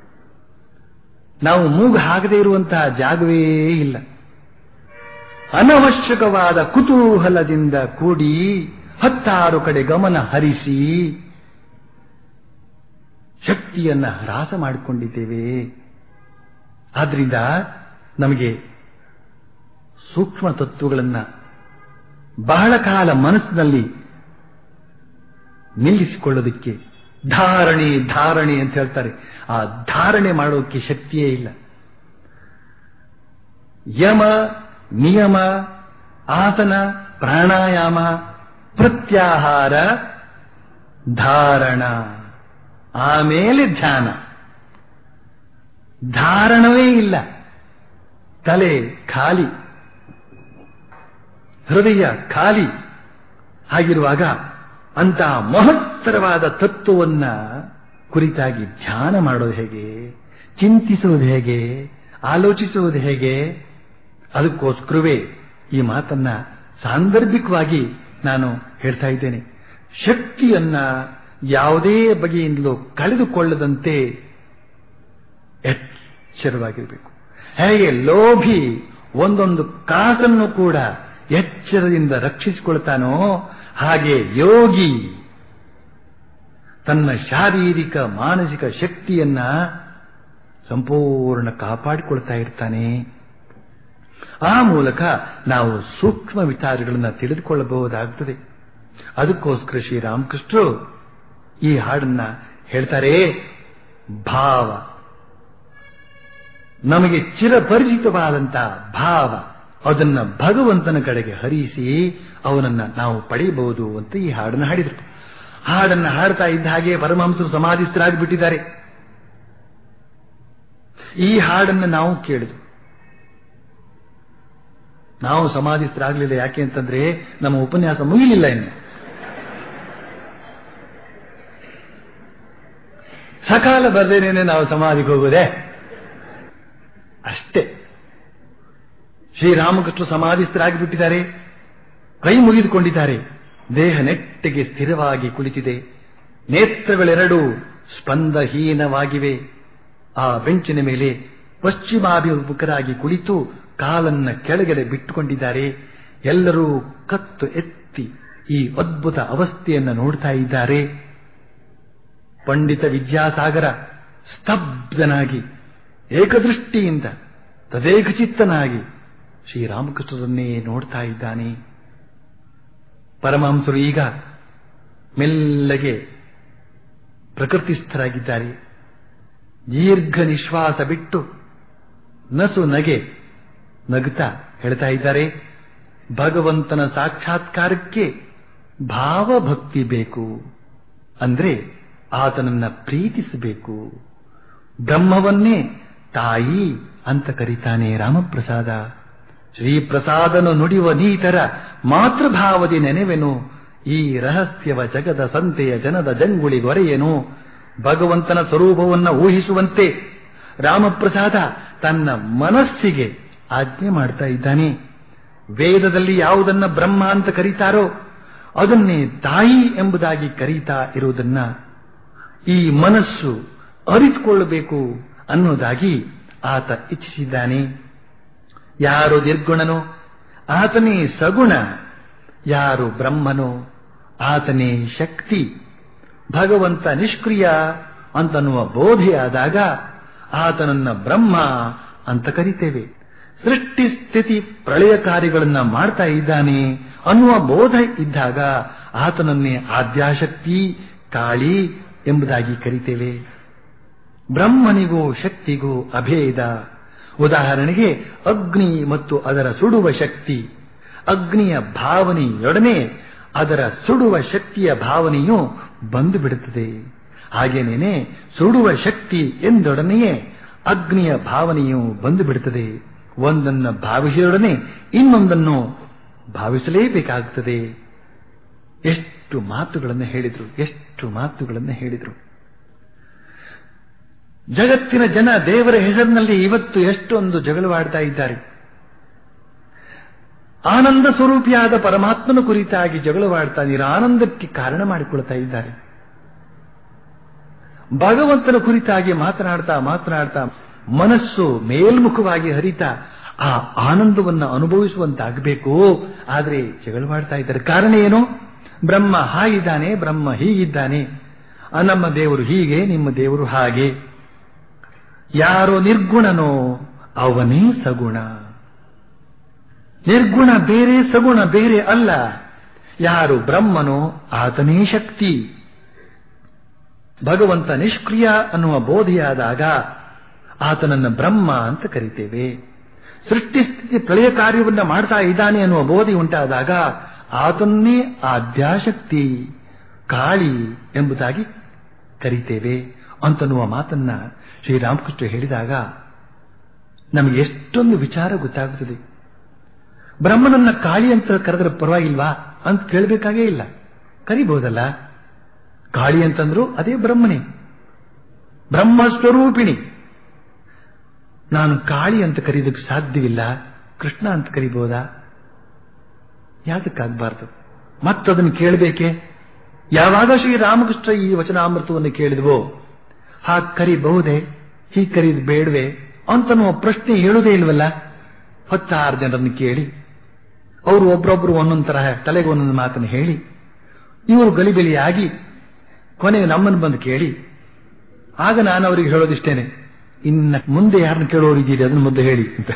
ನಾವು ಮೂಗು ಹಾಕದೇ ಇರುವಂತಹ ಜಾಗವೇ ಇಲ್ಲ ಅನವಶ್ಯಕವಾದ ಕುತೂಹಲದಿಂದ ಕೂಡಿ ಹತ್ತಾರು ಕಡೆ ಗಮನ ಹರಿಸಿ ಶಕ್ತಿಯನ್ನ ಹ್ರಾಸ ಮಾಡಿಕೊಂಡಿದ್ದೇವೆ ಆದ್ರಿಂದ ನಮಗೆ ಸೂಕ್ಷ್ಮ ತತ್ವಗಳನ್ನ ಬಹಳ ಕಾಲ ಮನಸ್ಸಿನಲ್ಲಿ ನಿಲ್ಲಿಸಿಕೊಳ್ಳೋದಕ್ಕೆ ಧಾರಣೆ ಧಾರಣೆ ಅಂತ ಹೇಳ್ತಾರೆ ಆ ಧಾರಣೆ ಮಾಡೋಕ್ಕೆ ಶಕ್ತಿಯೇ ಇಲ್ಲ ಯಮ ನಿಯಮ ಆಸನ ಪ್ರಾಣಾಯಾಮ ಪ್ರತ್ಯಾಹಾರ ಧಾರಣ ಆಮೇಲೆ ಧ್ಯಾನ ಧಾರಣವೇ ಇಲ್ಲ ತಲೆ ಖಾಲಿ ಹೃದಯ ಖಾಲಿ ಆಗಿರುವಾಗ ಅಂತಹ ಮಹತ್ತರವಾದ ತತ್ವವನ್ನ ಕುರಿತಾಗಿ ಧ್ಯಾನ ಮಾಡೋದು ಹೇಗೆ ಚಿಂತಿಸುವುದು ಹೇಗೆ ಆಲೋಚಿಸುವುದು ಹೇಗೆ ಅದಕ್ಕೋಸ್ಕರವೇ ಈ ಮಾತನ್ನ ಸಾಂದರ್ಭಿಕವಾಗಿ ನಾನು ಹೇಳ್ತಾ ಇದ್ದೇನೆ ಶಕ್ತಿಯನ್ನ ಯಾವುದೇ ಬಗೆಯಿಂದಲೂ ಕಳೆದುಕೊಳ್ಳದಂತೆ ಎಚ್ಚರವಾಗಿರಬೇಕು ಹೇಗೆ ಲೋಭಿ ಒಂದೊಂದು ಕಾಸನ್ನು ಕೂಡ ಎಚ್ಚರದಿಂದ ರಕ್ಷಿಸಿಕೊಳ್ತಾನೋ ಹಾಗೆ ಯೋಗಿ ತನ್ನ ಶಾರೀರಿಕ ಮಾನಸಿಕ ಶಕ್ತಿಯನ್ನ ಸಂಪೂರ್ಣ ಕಾಪಾಡಿಕೊಳ್ತಾ ಇರ್ತಾನೆ ಆ ಮೂಲಕ ನಾವು ಸೂಕ್ಷ್ಮ ವಿಚಾರಗಳನ್ನು ತಿಳಿದುಕೊಳ್ಳಬಹುದಾಗುತ್ತದೆ ಅದಕ್ಕೋಸ್ಕರ ಶ್ರೀರಾಮಕೃಷ್ಣರು ಈ ಹಾಡನ್ನ ಹೇಳ್ತಾರೆ ಭಾವ ನಮಗೆ ಚಿರಪರಿಚಿತವಾದಂತಹ ಭಾವ ಅದನ್ನ ಭಗವಂತನ ಕಡೆಗೆ ಹರಿಸಿ ಅವನನ್ನ ನಾವು ಪಡೆಯಬಹುದು ಅಂತ ಈ ಹಾಡನ್ನು ಹಾಡಿದರು ಹಾಡನ್ನು ಹಾಡ್ತಾ ಇದ್ದ ಹಾಗೆ ಪರಮಹಂಸರು ಸಮಾಧಿಸ್ಥರಾಗಿ ಬಿಟ್ಟಿದ್ದಾರೆ ಈ ಹಾಡನ್ನು ನಾವು ಕೇಳಿದ್ವು ನಾವು ಸಮಾಧಿಸ್ಥರಾಗಲಿಲ್ಲ ಯಾಕೆ ಅಂತಂದ್ರೆ ನಮ್ಮ ಉಪನ್ಯಾಸ ಮುಗಿಲಿಲ್ಲ ಇನ್ನು ಸಕಾಲ ಬರ್ದೇನೇನೆ ನಾವು ಸಮಾಧಿಗೆ ಹೋಗೋದೆ ಅಷ್ಟೇ ಶ್ರೀರಾಮಕೃಷ್ಣ ಸಮಾಧಿಸ್ಥರಾಗಿ ಬಿಟ್ಟಿದ್ದಾರೆ ಕೈ ಮುಗಿದುಕೊಂಡಿದ್ದಾರೆ ದೇಹ ನೆಟ್ಟಿಗೆ ಸ್ಥಿರವಾಗಿ ಕುಳಿತಿದೆ ನೇತ್ರಗಳೆರಡೂ ಸ್ಪಂದಹೀನವಾಗಿವೆ ಆ ಬೆಂಚಿನ ಮೇಲೆ ಪಶ್ಚಿಮಾಭಿಮುಖರಾಗಿ ಕುಳಿತು ಕಾಲನ್ನ ಕೆಳಗಡೆ ಬಿಟ್ಟುಕೊಂಡಿದ್ದಾರೆ ಎಲ್ಲರೂ ಕತ್ತು ಎತ್ತಿ ಈ ಅದ್ಭುತ ಅವಸ್ಥೆಯನ್ನು ನೋಡ್ತಾ ಇದ್ದಾರೆ ಪಂಡಿತ ವಿದ್ಯಾಸಾಗರ ಸ್ತಬ್ಧನಾಗಿ ಏಕದೃಷ್ಟಿಯಿಂದ ತದೇಕಚಿತ್ತನಾಗಿ ಶ್ರೀರಾಮಕೃಷ್ಣರನ್ನೇ ನೋಡ್ತಾ ಇದ್ದಾನೆ ಪರಮಹಂಸರು ಈಗ ಮೆಲ್ಲಗೆ ಪ್ರಕೃತಿಸ್ಥರಾಗಿದ್ದಾರೆ ದೀರ್ಘ ನಿಶ್ವಾಸ ಬಿಟ್ಟು ನಸು ನಗೆ ನಗುತ್ತಾ ಹೇಳ್ತಾ ಇದ್ದಾರೆ ಭಗವಂತನ ಸಾಕ್ಷಾತ್ಕಾರಕ್ಕೆ ಭಾವಭಕ್ತಿ ಬೇಕು ಅಂದ್ರೆ ಆತನನ್ನ ಪ್ರೀತಿಸಬೇಕು ಬ್ರಹ್ಮವನ್ನೇ ತಾಯಿ ಅಂತ ಕರೀತಾನೆ ರಾಮಪ್ರಸಾದ ಶ್ರೀಪ್ರಸಾದನು ನುಡಿಯುವ ನೀತರ ಮಾತೃಭಾವದಿ ನೆನೆವೆನು ಈ ರಹಸ್ಯವ ಜಗದ ಸಂತೆಯ ಜನದ ಜಂಗುಳಿ ಗೊರೆಯೇನು ಭಗವಂತನ ಸ್ವರೂಪವನ್ನ ಊಹಿಸುವಂತೆ ರಾಮಪ್ರಸಾದ ತನ್ನ ಮನಸ್ಸಿಗೆ ಆಜ್ಞೆ ಮಾಡ್ತಾ ಇದ್ದಾನೆ ವೇದದಲ್ಲಿ ಯಾವುದನ್ನ ಬ್ರಹ್ಮ ಅಂತ ಕರೀತಾರೋ ಅದನ್ನೇ ತಾಯಿ ಎಂಬುದಾಗಿ ಕರೀತಾ ಇರುವುದನ್ನ ಈ ಮನಸ್ಸು ಅರಿತುಕೊಳ್ಳಬೇಕು ಅನ್ನೋದಾಗಿ ಆತ ಇಚ್ಛಿಸಿದ್ದಾನೆ ಯಾರು ನಿರ್ಗುಣನೋ ಆತನೇ ಸಗುಣ ಯಾರು ಬ್ರಹ್ಮನೋ ಆತನೇ ಶಕ್ತಿ ಭಗವಂತ ನಿಷ್ಕ್ರಿಯ ಅಂತನ್ನುವ ಬೋಧೆಯಾದಾಗ ಆತನನ್ನ ಬ್ರಹ್ಮ ಅಂತ ಕರಿತೇವೆ ಸೃಷ್ಟಿ ಸ್ಥಿತಿ ಪ್ರಳಯ ಕಾರ್ಯಗಳನ್ನ ಮಾಡ್ತಾ ಇದ್ದಾನೆ ಅನ್ನುವ ಬೋಧ ಇದ್ದಾಗ ಆತನನ್ನೇ ಆದ್ಯಾಶಕ್ತಿ ಕಾಳಿ ಎಂಬುದಾಗಿ ಕರಿತೇವೆ ಬ್ರಹ್ಮನಿಗೂ ಶಕ್ತಿಗೂ ಅಭೇದ ಉದಾಹರಣೆಗೆ ಅಗ್ನಿ ಮತ್ತು ಅದರ ಸುಡುವ ಶಕ್ತಿ ಅಗ್ನಿಯ ಭಾವನೆಯೊಡನೆ ಅದರ ಸುಡುವ ಶಕ್ತಿಯ ಭಾವನೆಯು ಬಂದು ಬಿಡುತ್ತದೆ ಹಾಗೇನೇನೆ ಸುಡುವ ಶಕ್ತಿ ಎಂದೊಡನೆಯೇ ಅಗ್ನಿಯ ಭಾವನೆಯು ಬಂದು ಬಿಡುತ್ತದೆ ಒಂದನ್ನು ಭಾವಿಸಿದೊಡನೆ ಇನ್ನೊಂದನ್ನು ಭಾವಿಸಲೇಬೇಕಾಗುತ್ತದೆ ಎಷ್ಟು ಮಾತುಗಳನ್ನು ಹೇಳಿದ್ರು ಎಷ್ಟು ಮಾತುಗಳನ್ನು ಹೇಳಿದ್ರು ಜಗತ್ತಿನ ಜನ ದೇವರ ಹೆಸರಿನಲ್ಲಿ ಇವತ್ತು ಎಷ್ಟೊಂದು ಜಗಳವಾಡ್ತಾ ಇದ್ದಾರೆ ಆನಂದ ಸ್ವರೂಪಿಯಾದ ಪರಮಾತ್ಮನ ಕುರಿತಾಗಿ ಜಗಳವಾಡ್ತಾ ಆನಂದಕ್ಕೆ ಕಾರಣ ಮಾಡಿಕೊಳ್ತಾ ಇದ್ದಾರೆ ಭಗವಂತನ ಕುರಿತಾಗಿ ಮಾತನಾಡ್ತಾ ಮಾತನಾಡ್ತಾ ಮನಸ್ಸು ಮೇಲ್ಮುಖವಾಗಿ ಹರಿತಾ ಆ ಆನಂದವನ್ನು ಅನುಭವಿಸುವಂತಾಗಬೇಕು ಆದರೆ ಜಗಳವಾಡ್ತಾ ಇದ್ದಾರೆ ಕಾರಣ ಏನು ಬ್ರಹ್ಮ ಹಾಗಿದ್ದಾನೆ ಬ್ರಹ್ಮ ಹೀಗಿದ್ದಾನೆ ಆ ನಮ್ಮ ದೇವರು ಹೀಗೆ ನಿಮ್ಮ ದೇವರು ಹಾಗೆ ಯಾರು ನಿರ್ಗುಣನೋ ಅವನೇ ಸಗುಣ ನಿರ್ಗುಣ ಬೇರೆ ಸಗುಣ ಬೇರೆ ಅಲ್ಲ ಯಾರು ಬ್ರಹ್ಮನೋ ಆತನೇ ಶಕ್ತಿ ಭಗವಂತ ನಿಷ್ಕ್ರಿಯ ಅನ್ನುವ ಬೋಧೆಯಾದಾಗ ಆತನನ್ನ ಬ್ರಹ್ಮ ಅಂತ ಕರಿತೇವೆ ಸೃಷ್ಟಿ ಸ್ಥಿತಿ ಪ್ರಳಯ ಕಾರ್ಯವನ್ನ ಮಾಡ್ತಾ ಇದ್ದಾನೆ ಅನ್ನುವ ಬೋಧೆ ಉಂಟಾದಾಗ ಆತನ್ನೇ ಆದ್ಯಾಶಕ್ತಿ ಕಾಳಿ ಎಂಬುದಾಗಿ ಕರಿತೇವೆ ಅಂತನ್ನುವ ಮಾತನ್ನ ಶ್ರೀರಾಮಕೃಷ್ಣ ಹೇಳಿದಾಗ ನಮಗೆ ಎಷ್ಟೊಂದು ವಿಚಾರ ಗೊತ್ತಾಗುತ್ತದೆ ಬ್ರಹ್ಮನನ್ನ ಕಾಳಿ ಅಂತ ಕರೆದ್ರೆ ಪರವಾಗಿಲ್ವಾ ಅಂತ ಕೇಳಬೇಕಾಗೇ ಇಲ್ಲ ಕರಿಬಹುದಲ್ಲ ಕಾಳಿ ಅಂತಂದ್ರು ಅದೇ ಬ್ರಹ್ಮನೇ ಬ್ರಹ್ಮ ಸ್ವರೂಪಿಣಿ ನಾನು ಕಾಳಿ ಅಂತ ಕರೆಯೋದಕ್ಕೆ ಸಾಧ್ಯವಿಲ್ಲ ಕೃಷ್ಣ ಅಂತ ಕರಿಬಹುದಾ ಯಾತಕ್ಕಾಗಬಾರ್ದು ಮತ್ತದನ್ನು ಕೇಳಬೇಕೆ ಯಾವಾಗ ಶ್ರೀರಾಮಕೃಷ್ಣ ಈ ವಚನಾಮೃತವನ್ನು ಕೇಳಿದ್ವೋ ಹಾಗೆ ಕರಿಬಹುದೇ ಹೀಗೆ ಕರೀದು ಬೇಡವೆ ಅಂತನ್ನುವ ಪ್ರಶ್ನೆ ಹೇಳುವುದೇ ಇಲ್ವಲ್ಲ ಹತ್ತಾರು ಜನರನ್ನು ಕೇಳಿ ಅವರು ಒಬ್ಬರೊಬ್ಬರು ಒಂದೊಂದು ತರಹ ತಲೆಗೆ ಒಂದೊಂದು ಮಾತನ್ನು ಹೇಳಿ ಇವರು ಗಲಿಬಿಲಿಯಾಗಿ ಕೊನೆಗೆ ನಮ್ಮನ್ನು ಬಂದು ಕೇಳಿ ಆಗ ನಾನು ಅವರಿಗೆ ಹೇಳೋದಿಷ್ಟೇನೆ ಇನ್ನ ಮುಂದೆ ಯಾರನ್ನ ಕೇಳೋರಿದ್ದೀರಿ ಅದನ್ನು ಮೊದಲು ಹೇಳಿ ಅಂತ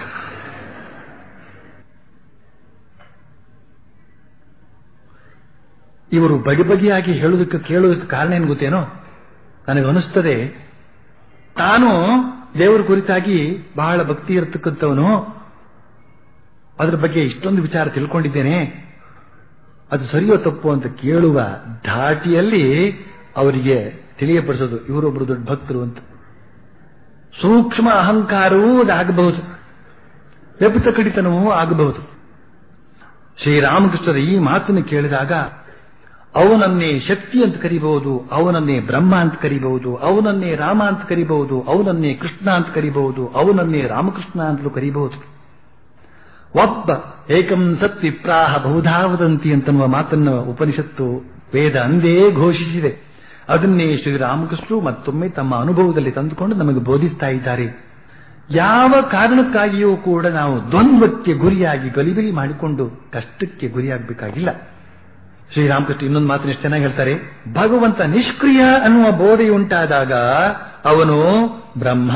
ಇವರು ಬಗೆ ಬಗೆಯಾಗಿ ಹೇಳೋದಕ್ಕೆ ಕೇಳೋದಕ್ಕೆ ಕಾರಣ ಏನು ಗೊತ್ತೇನೋ ನನಗೆ ಅನಿಸ್ತದೆ ತಾನು ದೇವರ ಕುರಿತಾಗಿ ಬಹಳ ಭಕ್ತಿ ಇರತಕ್ಕಂಥವನು ಅದರ ಬಗ್ಗೆ ಇಷ್ಟೊಂದು ವಿಚಾರ ತಿಳ್ಕೊಂಡಿದ್ದೇನೆ ಅದು ಸರಿಯೋ ತಪ್ಪು ಅಂತ ಕೇಳುವ ಧಾಟಿಯಲ್ಲಿ ಅವರಿಗೆ ತಿಳಿಯಪಡಿಸೋದು ಇವರೊಬ್ಬರು ದೊಡ್ಡ ಭಕ್ತರು ಅಂತ ಸೂಕ್ಷ್ಮ ಅಹಂಕಾರವೂ ಅದಾಗಬಹುದು ವ್ಯಪಿತ ಕಡಿತನವೂ ಆಗಬಹುದು ಶ್ರೀರಾಮಕೃಷ್ಣರ ಈ ಮಾತನ್ನು ಕೇಳಿದಾಗ ಅವನನ್ನೇ ಶಕ್ತಿ ಅಂತ ಕರಿಬಹುದು ಅವನನ್ನೇ ಬ್ರಹ್ಮ ಅಂತ ಕರಿಬಹುದು ಅವನನ್ನೇ ರಾಮ ಅಂತ ಕರಿಬಹುದು ಅವನನ್ನೇ ಕೃಷ್ಣ ಅಂತ ಕರಿಬಹುದು ಅವನನ್ನೇ ರಾಮಕೃಷ್ಣ ಅಂತಲೂ ಕರಿಬಹುದು ಒಬ್ಬ ಏಕಂ ಸತ್ ವಿಪ್ರಾಹ ಬಹುಧಾವದಂತಿ ಅಂತನ್ನುವ ಮಾತನ್ನು ಉಪನಿಷತ್ತು ವೇದ ಅಂದೇ ಘೋಷಿಸಿದೆ ಅದನ್ನೇ ಶ್ರೀರಾಮಕೃಷ್ಣರು ಮತ್ತೊಮ್ಮೆ ತಮ್ಮ ಅನುಭವದಲ್ಲಿ ತಂದುಕೊಂಡು ನಮಗೆ ಬೋಧಿಸ್ತಾ ಇದ್ದಾರೆ ಯಾವ ಕಾರಣಕ್ಕಾಗಿಯೂ ಕೂಡ ನಾವು ದ್ವಂದ್ವಕ್ಕೆ ಗುರಿಯಾಗಿ ಗಲಿಬಿಲಿ ಮಾಡಿಕೊಂಡು ಕಷ್ಟಕ್ಕೆ ಗುರಿಯಾಗಬೇಕಾಗಿಲ್ಲ ಶ್ರೀರಾಮಕೃಷ್ಣ ಇನ್ನೊಂದು ಮಾತನ್ನ ಎಷ್ಟು ಚೆನ್ನಾಗಿ ಹೇಳ್ತಾರೆ ಭಗವಂತ ನಿಷ್ಕ್ರಿಯ ಅನ್ನುವ ಬೋಧೆಯುಂಟಾದಾಗ ಅವನು ಬ್ರಹ್ಮ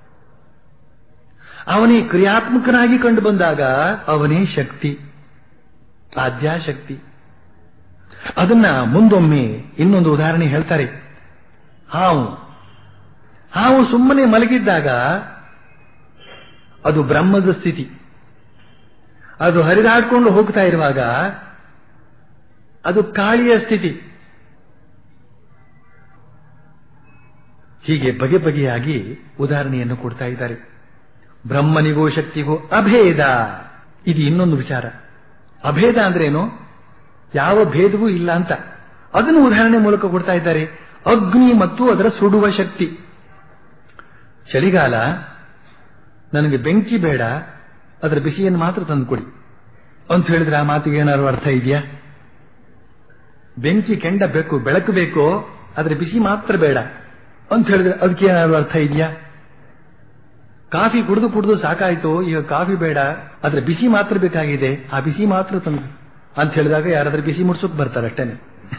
ಅವನೇ ಕ್ರಿಯಾತ್ಮಕನಾಗಿ ಕಂಡು ಬಂದಾಗ ಅವನೇ ಶಕ್ತಿ ಆದ್ಯಾಶಕ್ತಿ ಅದನ್ನ ಮುಂದೊಮ್ಮೆ ಇನ್ನೊಂದು ಉದಾಹರಣೆ ಹೇಳ್ತಾರೆ ಹಾವು ಹಾವು ಸುಮ್ಮನೆ ಮಲಗಿದ್ದಾಗ ಅದು ಬ್ರಹ್ಮದ ಸ್ಥಿತಿ ಅದು ಹರಿದಾಡ್ಕೊಂಡು ಹೋಗ್ತಾ ಇರುವಾಗ ಅದು ಕಾಳಿಯ ಸ್ಥಿತಿ ಹೀಗೆ ಬಗೆ ಬಗೆಯಾಗಿ ಉದಾಹರಣೆಯನ್ನು ಕೊಡ್ತಾ ಇದ್ದಾರೆ ಬ್ರಹ್ಮನಿಗೂ ಶಕ್ತಿಗೂ ಅಭೇದ ಇದು ಇನ್ನೊಂದು ವಿಚಾರ ಅಭೇದ ಅಂದ್ರೇನು ಯಾವ ಭೇದವೂ ಇಲ್ಲ ಅಂತ ಅದನ್ನು ಉದಾಹರಣೆ ಮೂಲಕ ಕೊಡ್ತಾ ಇದ್ದಾರೆ ಅಗ್ನಿ ಮತ್ತು ಅದರ ಸುಡುವ ಶಕ್ತಿ ಚಳಿಗಾಲ ನನಗೆ ಬೆಂಕಿ ಬೇಡ ಅದರ ಬಿಸಿಯನ್ನು ಮಾತ್ರ ತಂದುಕೊಡಿ ಅಂತ ಹೇಳಿದ್ರೆ ಆ ಮಾತಿಗೆ ಏನಾದ್ರು ಅರ್ಥ ಇದೆಯಾ ಬೆಂಕಿ ಕೆಂಡ ಬೇಕು ಬೆಳಕು ಬೇಕು ಅದರ ಬಿಸಿ ಮಾತ್ರ ಬೇಡ ಅಂತ ಹೇಳಿದ್ರೆ ಅದಕ್ಕೆ ಏನಾದ್ರು ಅರ್ಥ ಇದೆಯಾ ಕಾಫಿ ಕುಡಿದು ಕುಡಿದು ಸಾಕಾಯ್ತು ಈಗ ಕಾಫಿ ಬೇಡ ಅದರ ಬಿಸಿ ಮಾತ್ರ ಬೇಕಾಗಿದೆ ಆ ಬಿಸಿ ಮಾತ್ರ ತಂದು ಅಂತ ಹೇಳಿದಾಗ ಯಾರಾದ್ರೂ ಬಿಸಿ ಮುಡ್ಸೋಕ್ ಬರ್ತಾರೆ ಅಷ್ಟೇನೆ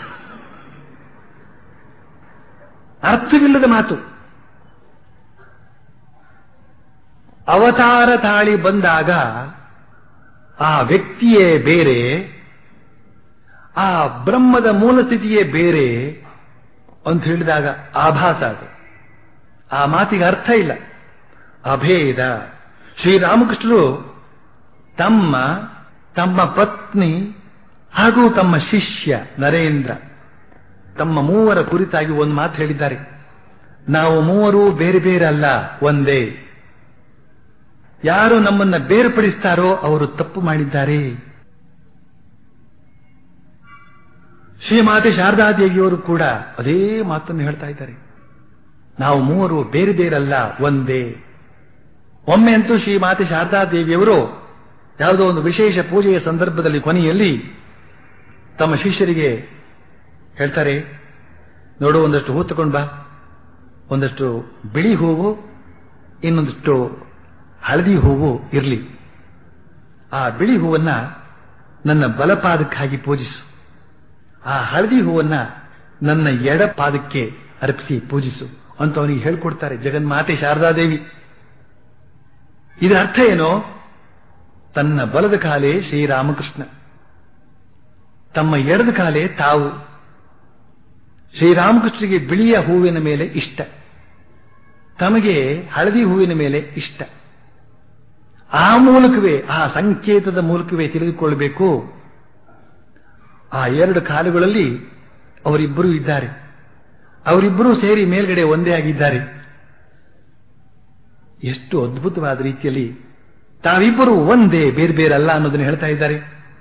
ಅರ್ಥವಿಲ್ಲದ ಮಾತು ಅವತಾರ ತಾಳಿ ಬಂದಾಗ ಆ ವ್ಯಕ್ತಿಯೇ ಬೇರೆ ಆ ಬ್ರಹ್ಮದ ಮೂಲ ಸ್ಥಿತಿಯೇ ಬೇರೆ ಅಂತ ಹೇಳಿದಾಗ ಆಭಾಸ ಅದು ಆ ಮಾತಿಗೆ ಅರ್ಥ ಇಲ್ಲ ಅಭೇದ ಶ್ರೀರಾಮಕೃಷ್ಣರು ತಮ್ಮ ತಮ್ಮ ಪತ್ನಿ ಹಾಗೂ ತಮ್ಮ ಶಿಷ್ಯ ನರೇಂದ್ರ ತಮ್ಮ ಮೂವರ ಕುರಿತಾಗಿ ಒಂದು ಮಾತು ಹೇಳಿದ್ದಾರೆ ನಾವು ಮೂವರು ಬೇರೆ ಬೇರೆ ಅಲ್ಲ ಒಂದೇ ಯಾರು ನಮ್ಮನ್ನ ಬೇರ್ಪಡಿಸ್ತಾರೋ ಅವರು ತಪ್ಪು ಮಾಡಿದ್ದಾರೆ ಶ್ರೀಮಾತೆ ಶಾರದಾದೇವಿಯವರು ಕೂಡ ಅದೇ ಮಾತನ್ನು ಹೇಳ್ತಾ ಇದ್ದಾರೆ ನಾವು ಮೂವರು ಬೇರೆ ಬೇರಲ್ಲ ಒಂದೇ ಒಮ್ಮೆ ಅಂತೂ ಶ್ರೀಮಾತೆ ಶಾರದಾದೇವಿಯವರು ಯಾವುದೋ ಒಂದು ವಿಶೇಷ ಪೂಜೆಯ ಸಂದರ್ಭದಲ್ಲಿ ಕೊನೆಯಲ್ಲಿ ತಮ್ಮ ಶಿಷ್ಯರಿಗೆ ಹೇಳ್ತಾರೆ ನೋಡು ಒಂದಷ್ಟು ಹೂ ತಗೊಂಡ್ ಬಾ ಒಂದಷ್ಟು ಬಿಳಿ ಹೂವು ಇನ್ನೊಂದಷ್ಟು ಹಳದಿ ಹೂವು ಇರಲಿ ಆ ಬಿಳಿ ಹೂವನ್ನ ನನ್ನ ಬಲಪಾದಕ್ಕಾಗಿ ಪೂಜಿಸು ಆ ಹಳದಿ ಹೂವನ್ನ ನನ್ನ ಎಡ ಪಾದಕ್ಕೆ ಅರ್ಪಿಸಿ ಪೂಜಿಸು ಅಂತ ಅವನಿಗೆ ಹೇಳ್ಕೊಡ್ತಾರೆ ಜಗನ್ಮಾತೆ ಶಾರದಾದೇವಿ ಇದರ ಅರ್ಥ ಏನು ತನ್ನ ಬಲದ ಕಾಲೇ ಶ್ರೀರಾಮಕೃಷ್ಣ ತಮ್ಮ ಎಡದ ಕಾಲೇ ತಾವು ಶ್ರೀರಾಮಕೃಷ್ಣರಿಗೆ ಬಿಳಿಯ ಹೂವಿನ ಮೇಲೆ ಇಷ್ಟ ತಮಗೆ ಹಳದಿ ಹೂವಿನ ಮೇಲೆ ಇಷ್ಟ ಆ ಮೂಲಕವೇ ಆ ಸಂಕೇತದ ಮೂಲಕವೇ ತಿಳಿದುಕೊಳ್ಳಬೇಕು ಆ ಎರಡು ಕಾಲುಗಳಲ್ಲಿ ಅವರಿಬ್ಬರೂ ಇದ್ದಾರೆ ಅವರಿಬ್ಬರೂ ಸೇರಿ ಮೇಲ್ಗಡೆ ಒಂದೇ ಆಗಿದ್ದಾರೆ ಎಷ್ಟು ಅದ್ಭುತವಾದ ರೀತಿಯಲ್ಲಿ ತಾವಿಬ್ಬರು ಒಂದೇ ಬೇರೆ ಬೇರೆ ಅಲ್ಲ ಅನ್ನೋದನ್ನು ಹೇಳ್ತಾ ಇದ್ದಾರೆ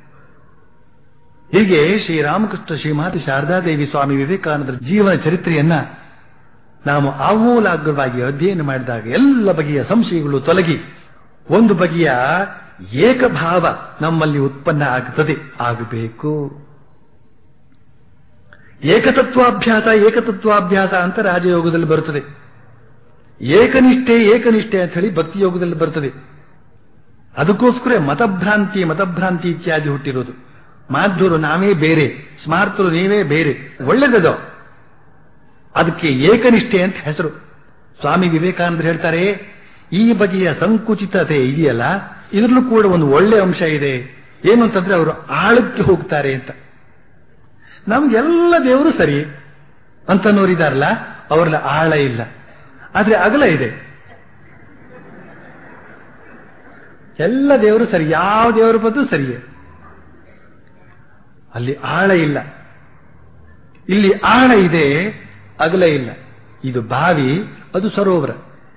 ಹೀಗೆ ಶ್ರೀರಾಮಕೃಷ್ಣ ಶ್ರೀಮಾತೆ ಶಾರದಾದೇವಿ ಸ್ವಾಮಿ ವಿವೇಕಾನಂದರ ಜೀವನ ಚರಿತ್ರೆಯನ್ನ ನಾವು ಆಮೂಲಾಗ್ರವಾಗಿ ಅಧ್ಯಯನ ಮಾಡಿದಾಗ ಎಲ್ಲ ಬಗೆಯ ಸಂಶಯಗಳು ತೊಲಗಿ ಒಂದು ಬಗೆಯ ಏಕಭಾವ ನಮ್ಮಲ್ಲಿ ಉತ್ಪನ್ನ ಆಗುತ್ತದೆ ಆಗಬೇಕು ಏಕತತ್ವಾಭ್ಯಾಸ ಏಕತತ್ವಾಭ್ಯಾಸ ಅಂತ ರಾಜಯೋಗದಲ್ಲಿ ಬರುತ್ತದೆ ಏಕನಿಷ್ಠೆ ಏಕನಿಷ್ಠೆ ಅಂತ ಹೇಳಿ ಭಕ್ತಿ ಯೋಗದಲ್ಲಿ ಬರುತ್ತದೆ ಅದಕ್ಕೋಸ್ಕರ ಮತಭ್ರಾಂತಿ ಮತಭ್ರಾಂತಿ ಇತ್ಯಾದಿ ಹುಟ್ಟಿರೋದು ಮಾಧ್ವರು ನಾವೇ ಬೇರೆ ಸ್ಮಾರ್ತರು ನೀವೇ ಬೇರೆ ಒಳ್ಳೇದದು ಅದಕ್ಕೆ ಏಕನಿಷ್ಠೆ ಅಂತ ಹೆಸರು ಸ್ವಾಮಿ ವಿವೇಕಾನಂದರು ಹೇಳ್ತಾರೆ ಈ ಬಗೆಯ ಸಂಕುಚಿತತೆ ಇದೆಯಲ್ಲ ಇದರಲ್ಲೂ ಕೂಡ ಒಂದು ಒಳ್ಳೆ ಅಂಶ ಇದೆ ಏನು ಅಂತಂದ್ರೆ ಅವರು ಆಳಕ್ಕೆ ಹೋಗ್ತಾರೆ ಅಂತ ನಮ್ಗೆಲ್ಲ ದೇವರು ಸರಿ ಅಂತ ನೋರಿದಾರಲ್ಲ ಅವರಲ್ಲಿ ಆಳ ಇಲ್ಲ ಆದ್ರೆ ಅಗಲ ಇದೆ ಎಲ್ಲ ದೇವರು ಸರಿ ಯಾವ ದೇವರು ಬಂದು ಸರಿಯೇ ಅಲ್ಲಿ ಆಳ ಇಲ್ಲ ಇಲ್ಲಿ ಆಳ ಇದೆ ಅಗಲ ಇಲ್ಲ ಇದು ಬಾವಿ ಅದು ಸರೋವರ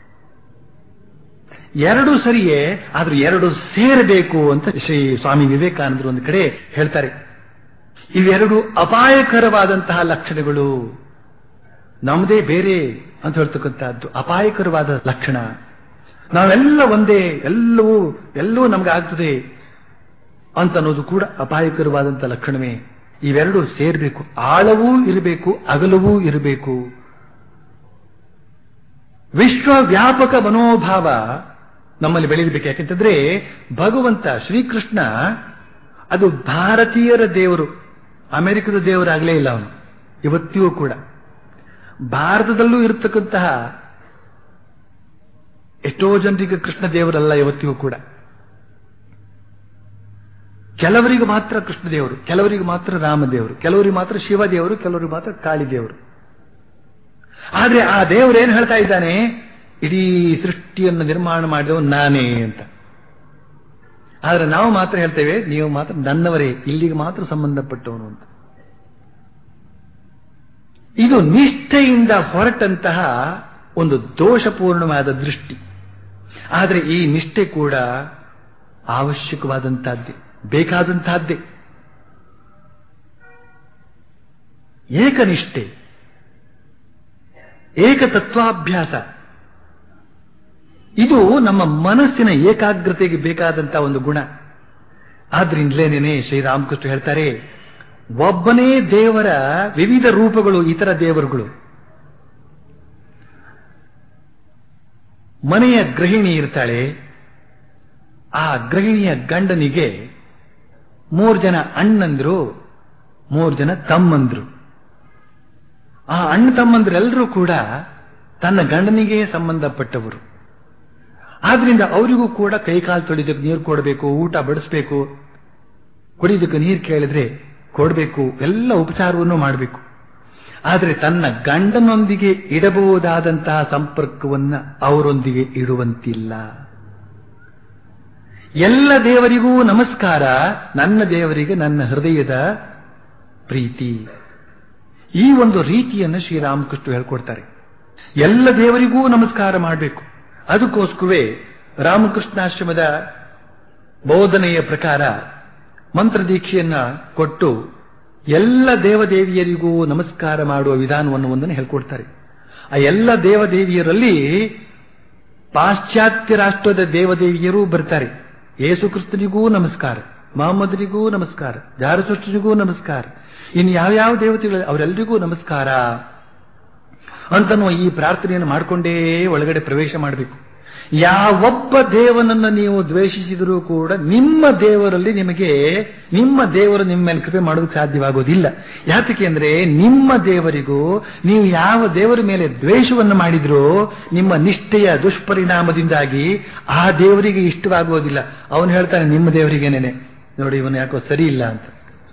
ಎರಡು ಸರಿಯೇ ಆದ್ರೂ ಎರಡು ಸೇರಬೇಕು ಅಂತ ಶ್ರೀ ಸ್ವಾಮಿ ವಿವೇಕಾನಂದರು ಒಂದು ಕಡೆ ಹೇಳ್ತಾರೆ ಇವೆರಡು ಅಪಾಯಕರವಾದಂತಹ ಲಕ್ಷಣಗಳು ನಮ್ಮದೇ ಬೇರೆ ಅಂತ ಹೇಳ್ತಕ್ಕಂಥದ್ದು ಅಪಾಯಕರವಾದ ಲಕ್ಷಣ ನಾವೆಲ್ಲ ಒಂದೇ ಎಲ್ಲವೂ ಎಲ್ಲವೂ ನಮ್ಗೆ ಆಗ್ತದೆ ಅಂತ ಅನ್ನೋದು ಕೂಡ ಅಪಾಯಕರವಾದಂತಹ ಲಕ್ಷಣವೇ ಇವೆರಡು ಸೇರ್ಬೇಕು ಆಳವೂ ಇರಬೇಕು ಅಗಲವೂ ಇರಬೇಕು ವಿಶ್ವವ್ಯಾಪಕ ಮನೋಭಾವ ನಮ್ಮಲ್ಲಿ ಬೆಳೀಬೇಕು ಯಾಕೆಂತಂದ್ರೆ ಭಗವಂತ ಶ್ರೀಕೃಷ್ಣ ಅದು ಭಾರತೀಯರ ದೇವರು ಅಮೆರಿಕದ ದೇವರಾಗಲೇ ಇಲ್ಲ ಅವನು ಇವತ್ತಿಗೂ ಕೂಡ ಭಾರತದಲ್ಲೂ ಇರತಕ್ಕಂತಹ ಎಷ್ಟೋ ಜನರಿಗೆ ಕೃಷ್ಣ ದೇವರಲ್ಲ ಇವತ್ತಿಗೂ ಕೂಡ ಕೆಲವರಿಗೆ ಮಾತ್ರ ಕೃಷ್ಣ ದೇವರು ಕೆಲವರಿಗೆ ಮಾತ್ರ ರಾಮದೇವರು ಕೆಲವರಿಗೆ ಮಾತ್ರ ಶಿವದೇವರು ಕೆಲವರಿಗೆ ಮಾತ್ರ ಕಾಳಿ ದೇವರು ಆದ್ರೆ ಆ ದೇವರು ಏನು ಹೇಳ್ತಾ ಇದ್ದಾನೆ ಇಡೀ ಸೃಷ್ಟಿಯನ್ನು ನಿರ್ಮಾಣ ಮಾಡಿದವ ನಾನೇ ಅಂತ ಆದ್ರೆ ನಾವು ಮಾತ್ರ ಹೇಳ್ತೇವೆ ನೀವು ಮಾತ್ರ ನನ್ನವರೇ ಇಲ್ಲಿಗೆ ಮಾತ್ರ ಸಂಬಂಧಪಟ್ಟವನು ಅಂತ ಇದು ನಿಷ್ಠೆಯಿಂದ ಹೊರಟಂತಹ ಒಂದು ದೋಷಪೂರ್ಣವಾದ ದೃಷ್ಟಿ ಆದರೆ ಈ ನಿಷ್ಠೆ ಕೂಡ ಅವಶ್ಯಕವಾದಂತಹದ್ದೇ ಬೇಕಾದಂತಹದ್ದೇ ಏಕನಿಷ್ಠೆ ಏಕತತ್ವಾಭ್ಯಾಸ ಇದು ನಮ್ಮ ಮನಸ್ಸಿನ ಏಕಾಗ್ರತೆಗೆ ಬೇಕಾದಂತಹ ಒಂದು ಗುಣ ಆದ್ರಿಂದಲೇನೇನೆ ಶ್ರೀರಾಮಕೃಷ್ಣ ಹೇಳ್ತಾರೆ ಒಬ್ಬನೇ ದೇವರ ವಿವಿಧ ರೂಪಗಳು ಇತರ ದೇವರುಗಳು ಮನೆಯ ಗೃಹಿಣಿ ಇರ್ತಾಳೆ ಆ ಗೃಹಿಣಿಯ ಗಂಡನಿಗೆ ಮೂರು ಜನ ಅಣ್ಣಂದ್ರು ಮೂರು ಜನ ತಮ್ಮಂದ್ರು ಆ ಅಣ್ಣ ತಮ್ಮಂದ್ರೆಲ್ಲರೂ ಕೂಡ ತನ್ನ ಗಂಡನಿಗೆ ಸಂಬಂಧಪಟ್ಟವರು ಆದ್ರಿಂದ ಅವರಿಗೂ ಕೂಡ ಕೈಕಾಲು ತೊಳಿದಕ್ಕೆ ನೀರು ಕೊಡಬೇಕು ಊಟ ಬಡಿಸ್ಬೇಕು ಕುಡಿದಕ್ಕೆ ನೀರು ಕೇಳಿದ್ರೆ ಕೊಡಬೇಕು ಎಲ್ಲ ಉಪಚಾರವನ್ನು ಮಾಡಬೇಕು ಆದರೆ ತನ್ನ ಗಂಡನೊಂದಿಗೆ ಇಡಬಹುದಾದಂತಹ ಸಂಪರ್ಕವನ್ನ ಅವರೊಂದಿಗೆ ಇಡುವಂತಿಲ್ಲ ಎಲ್ಲ ದೇವರಿಗೂ ನಮಸ್ಕಾರ ನನ್ನ ದೇವರಿಗೆ ನನ್ನ ಹೃದಯದ ಪ್ರೀತಿ ಈ ಒಂದು ರೀತಿಯನ್ನು ಶ್ರೀರಾಮಕೃಷ್ಣ ಹೇಳ್ಕೊಡ್ತಾರೆ ಎಲ್ಲ ದೇವರಿಗೂ ನಮಸ್ಕಾರ ಮಾಡಬೇಕು ಅದಕ್ಕೋಸ್ಕರವೇ ರಾಮಕೃಷ್ಣಾಶ್ರಮದ ಬೋಧನೆಯ ಪ್ರಕಾರ ಮಂತ್ರ ದೀಕ್ಷೆಯನ್ನ ಕೊಟ್ಟು ಎಲ್ಲ ದೇವದೇವಿಯರಿಗೂ ನಮಸ್ಕಾರ ಮಾಡುವ ವಿಧಾನವನ್ನು ಒಂದನ್ನು ಹೇಳ್ಕೊಡ್ತಾರೆ ಆ ಎಲ್ಲ ದೇವದೇವಿಯರಲ್ಲಿ ಪಾಶ್ಚಾತ್ಯ ರಾಷ್ಟ್ರದ ದೇವದೇವಿಯರೂ ಬರ್ತಾರೆ ಯೇಸು ಕ್ರಿಸ್ತನಿಗೂ ನಮಸ್ಕಾರ ಮಹಮ್ಮದನಿಗೂ ನಮಸ್ಕಾರ ಜಾರಸೃಷ್ಟಿನಿಗೂ ನಮಸ್ಕಾರ ಇನ್ನು ಯಾವ್ಯಾವ ದೇವತೆಗಳು ಅವರೆಲ್ಲರಿಗೂ ನಮಸ್ಕಾರ ಅಂತನೋ ಈ ಪ್ರಾರ್ಥನೆಯನ್ನು ಮಾಡಿಕೊಂಡೇ ಒಳಗಡೆ ಪ್ರವೇಶ ಮಾಡಬೇಕು ಯಾವೊಬ್ಬ ದೇವನನ್ನ ನೀವು ದ್ವೇಷಿಸಿದರೂ ಕೂಡ ನಿಮ್ಮ ದೇವರಲ್ಲಿ ನಿಮಗೆ ನಿಮ್ಮ ದೇವರು ನಿಮ್ಮ ಮೇಲೆ ಕೃಪೆ ಮಾಡೋದಕ್ಕೆ ಸಾಧ್ಯವಾಗೋದಿಲ್ಲ ಯಾತಕ್ಕೆ ಅಂದ್ರೆ ನಿಮ್ಮ ದೇವರಿಗೂ ನೀವು ಯಾವ ದೇವರ ಮೇಲೆ ದ್ವೇಷವನ್ನು ಮಾಡಿದ್ರೋ ನಿಮ್ಮ ನಿಷ್ಠೆಯ ದುಷ್ಪರಿಣಾಮದಿಂದಾಗಿ ಆ ದೇವರಿಗೆ ಇಷ್ಟವಾಗುವುದಿಲ್ಲ ಅವನು ಹೇಳ್ತಾನೆ ನಿಮ್ಮ ದೇವರಿಗೇನೇನೆ ನೋಡಿ ಇವನು ಯಾಕೋ ಸರಿ ಇಲ್ಲ ಅಂತ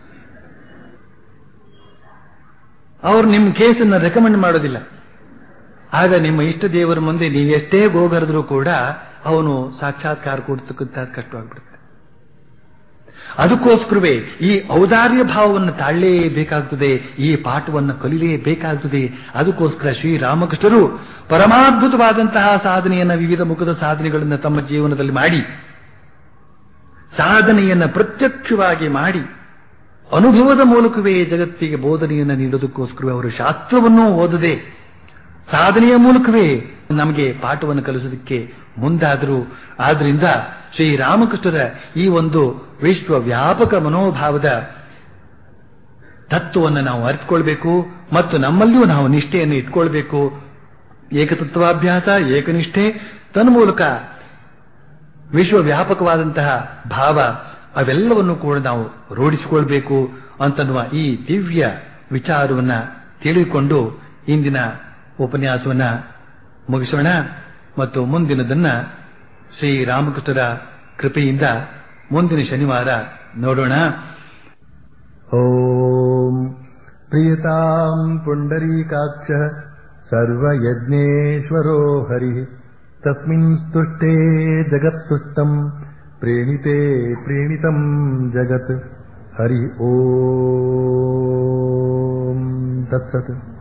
ಅವ್ರು ನಿಮ್ಮ ಕೇಸನ್ನ ರೆಕಮೆಂಡ್ ಮಾಡೋದಿಲ್ಲ ಆಗ ನಿಮ್ಮ ಇಷ್ಟ ದೇವರ ಮುಂದೆ ನೀವೆಷ್ಟೇ ಗೋಗರೆದ್ರೂ ಕೂಡ ಅವನು ಸಾಕ್ಷಾತ್ಕಾರ ಕೊಡ್ತಕ್ಕಂಥ ಕಷ್ಟವಾಗ್ಬಿಡುತ್ತೆ ಅದಕ್ಕೋಸ್ಕರವೇ ಈ ಔದಾರ್ಯ ಭಾವವನ್ನು ತಾಳಲೇಬೇಕಾಗ್ತದೆ ಈ ಪಾಠವನ್ನು ಕಲಿಲೇಬೇಕಾಗ್ತದೆ ಅದಕ್ಕೋಸ್ಕರ ಶ್ರೀರಾಮಕೃಷ್ಣರು ಪರಮಾದ್ಭುತವಾದಂತಹ ಸಾಧನೆಯನ್ನ ವಿವಿಧ ಮುಖದ ಸಾಧನೆಗಳನ್ನು ತಮ್ಮ ಜೀವನದಲ್ಲಿ ಮಾಡಿ ಸಾಧನೆಯನ್ನ ಪ್ರತ್ಯಕ್ಷವಾಗಿ ಮಾಡಿ ಅನುಭವದ ಮೂಲಕವೇ ಜಗತ್ತಿಗೆ ಬೋಧನೆಯನ್ನು ನೀಡೋದಕ್ಕೋಸ್ಕರ ಅವರು ಶಾಸ್ತ್ರವನ್ನೂ ಓದದೆ ಸಾಧನೆಯ ಮೂಲಕವೇ ನಮಗೆ ಪಾಠವನ್ನು ಕಲಿಸೋದಕ್ಕೆ ಮುಂದಾದರು ಆದ್ರಿಂದ ಶ್ರೀರಾಮಕೃಷ್ಣರ ಈ ಒಂದು ವಿಶ್ವವ್ಯಾಪಕ ಮನೋಭಾವದ ತತ್ವವನ್ನು ನಾವು ಅರಿತುಕೊಳ್ಬೇಕು ಮತ್ತು ನಮ್ಮಲ್ಲಿಯೂ ನಾವು ನಿಷ್ಠೆಯನ್ನು ಇಟ್ಕೊಳ್ಬೇಕು ಏಕತತ್ವಾಭ್ಯಾಸ ಏಕನಿಷ್ಠೆ ತನ್ಮೂಲಕ ವಿಶ್ವವ್ಯಾಪಕವಾದಂತಹ ಭಾವ ಅವೆಲ್ಲವನ್ನು ಕೂಡ ನಾವು ರೂಢಿಸಿಕೊಳ್ಬೇಕು ಅಂತನ್ನುವ ಈ ದಿವ್ಯ ವಿಚಾರವನ್ನ ತಿಳಿದುಕೊಂಡು ಇಂದಿನ ಉಪನ್ಯಾಸವನ್ನ ಮುಗಿಸೋಣ ಮತ್ತು ಮುಂದಿನದನ್ನ ಶ್ರೀರಾಮಕೃಷ್ಣರ ಕೃಪೆಯಿಂದ ಮುಂದಿನ ಶನಿವಾರ ನೋಡೋಣ ॐ प्रियताम् पुण्डरीकाक्षः सर्वयज्ञेश्वरो हरिः तस्मिन् स्तुष्टे जगत्तुष्टम् प्रेणिते प्रेणितम् जगत् हरि ॐ तत्सत्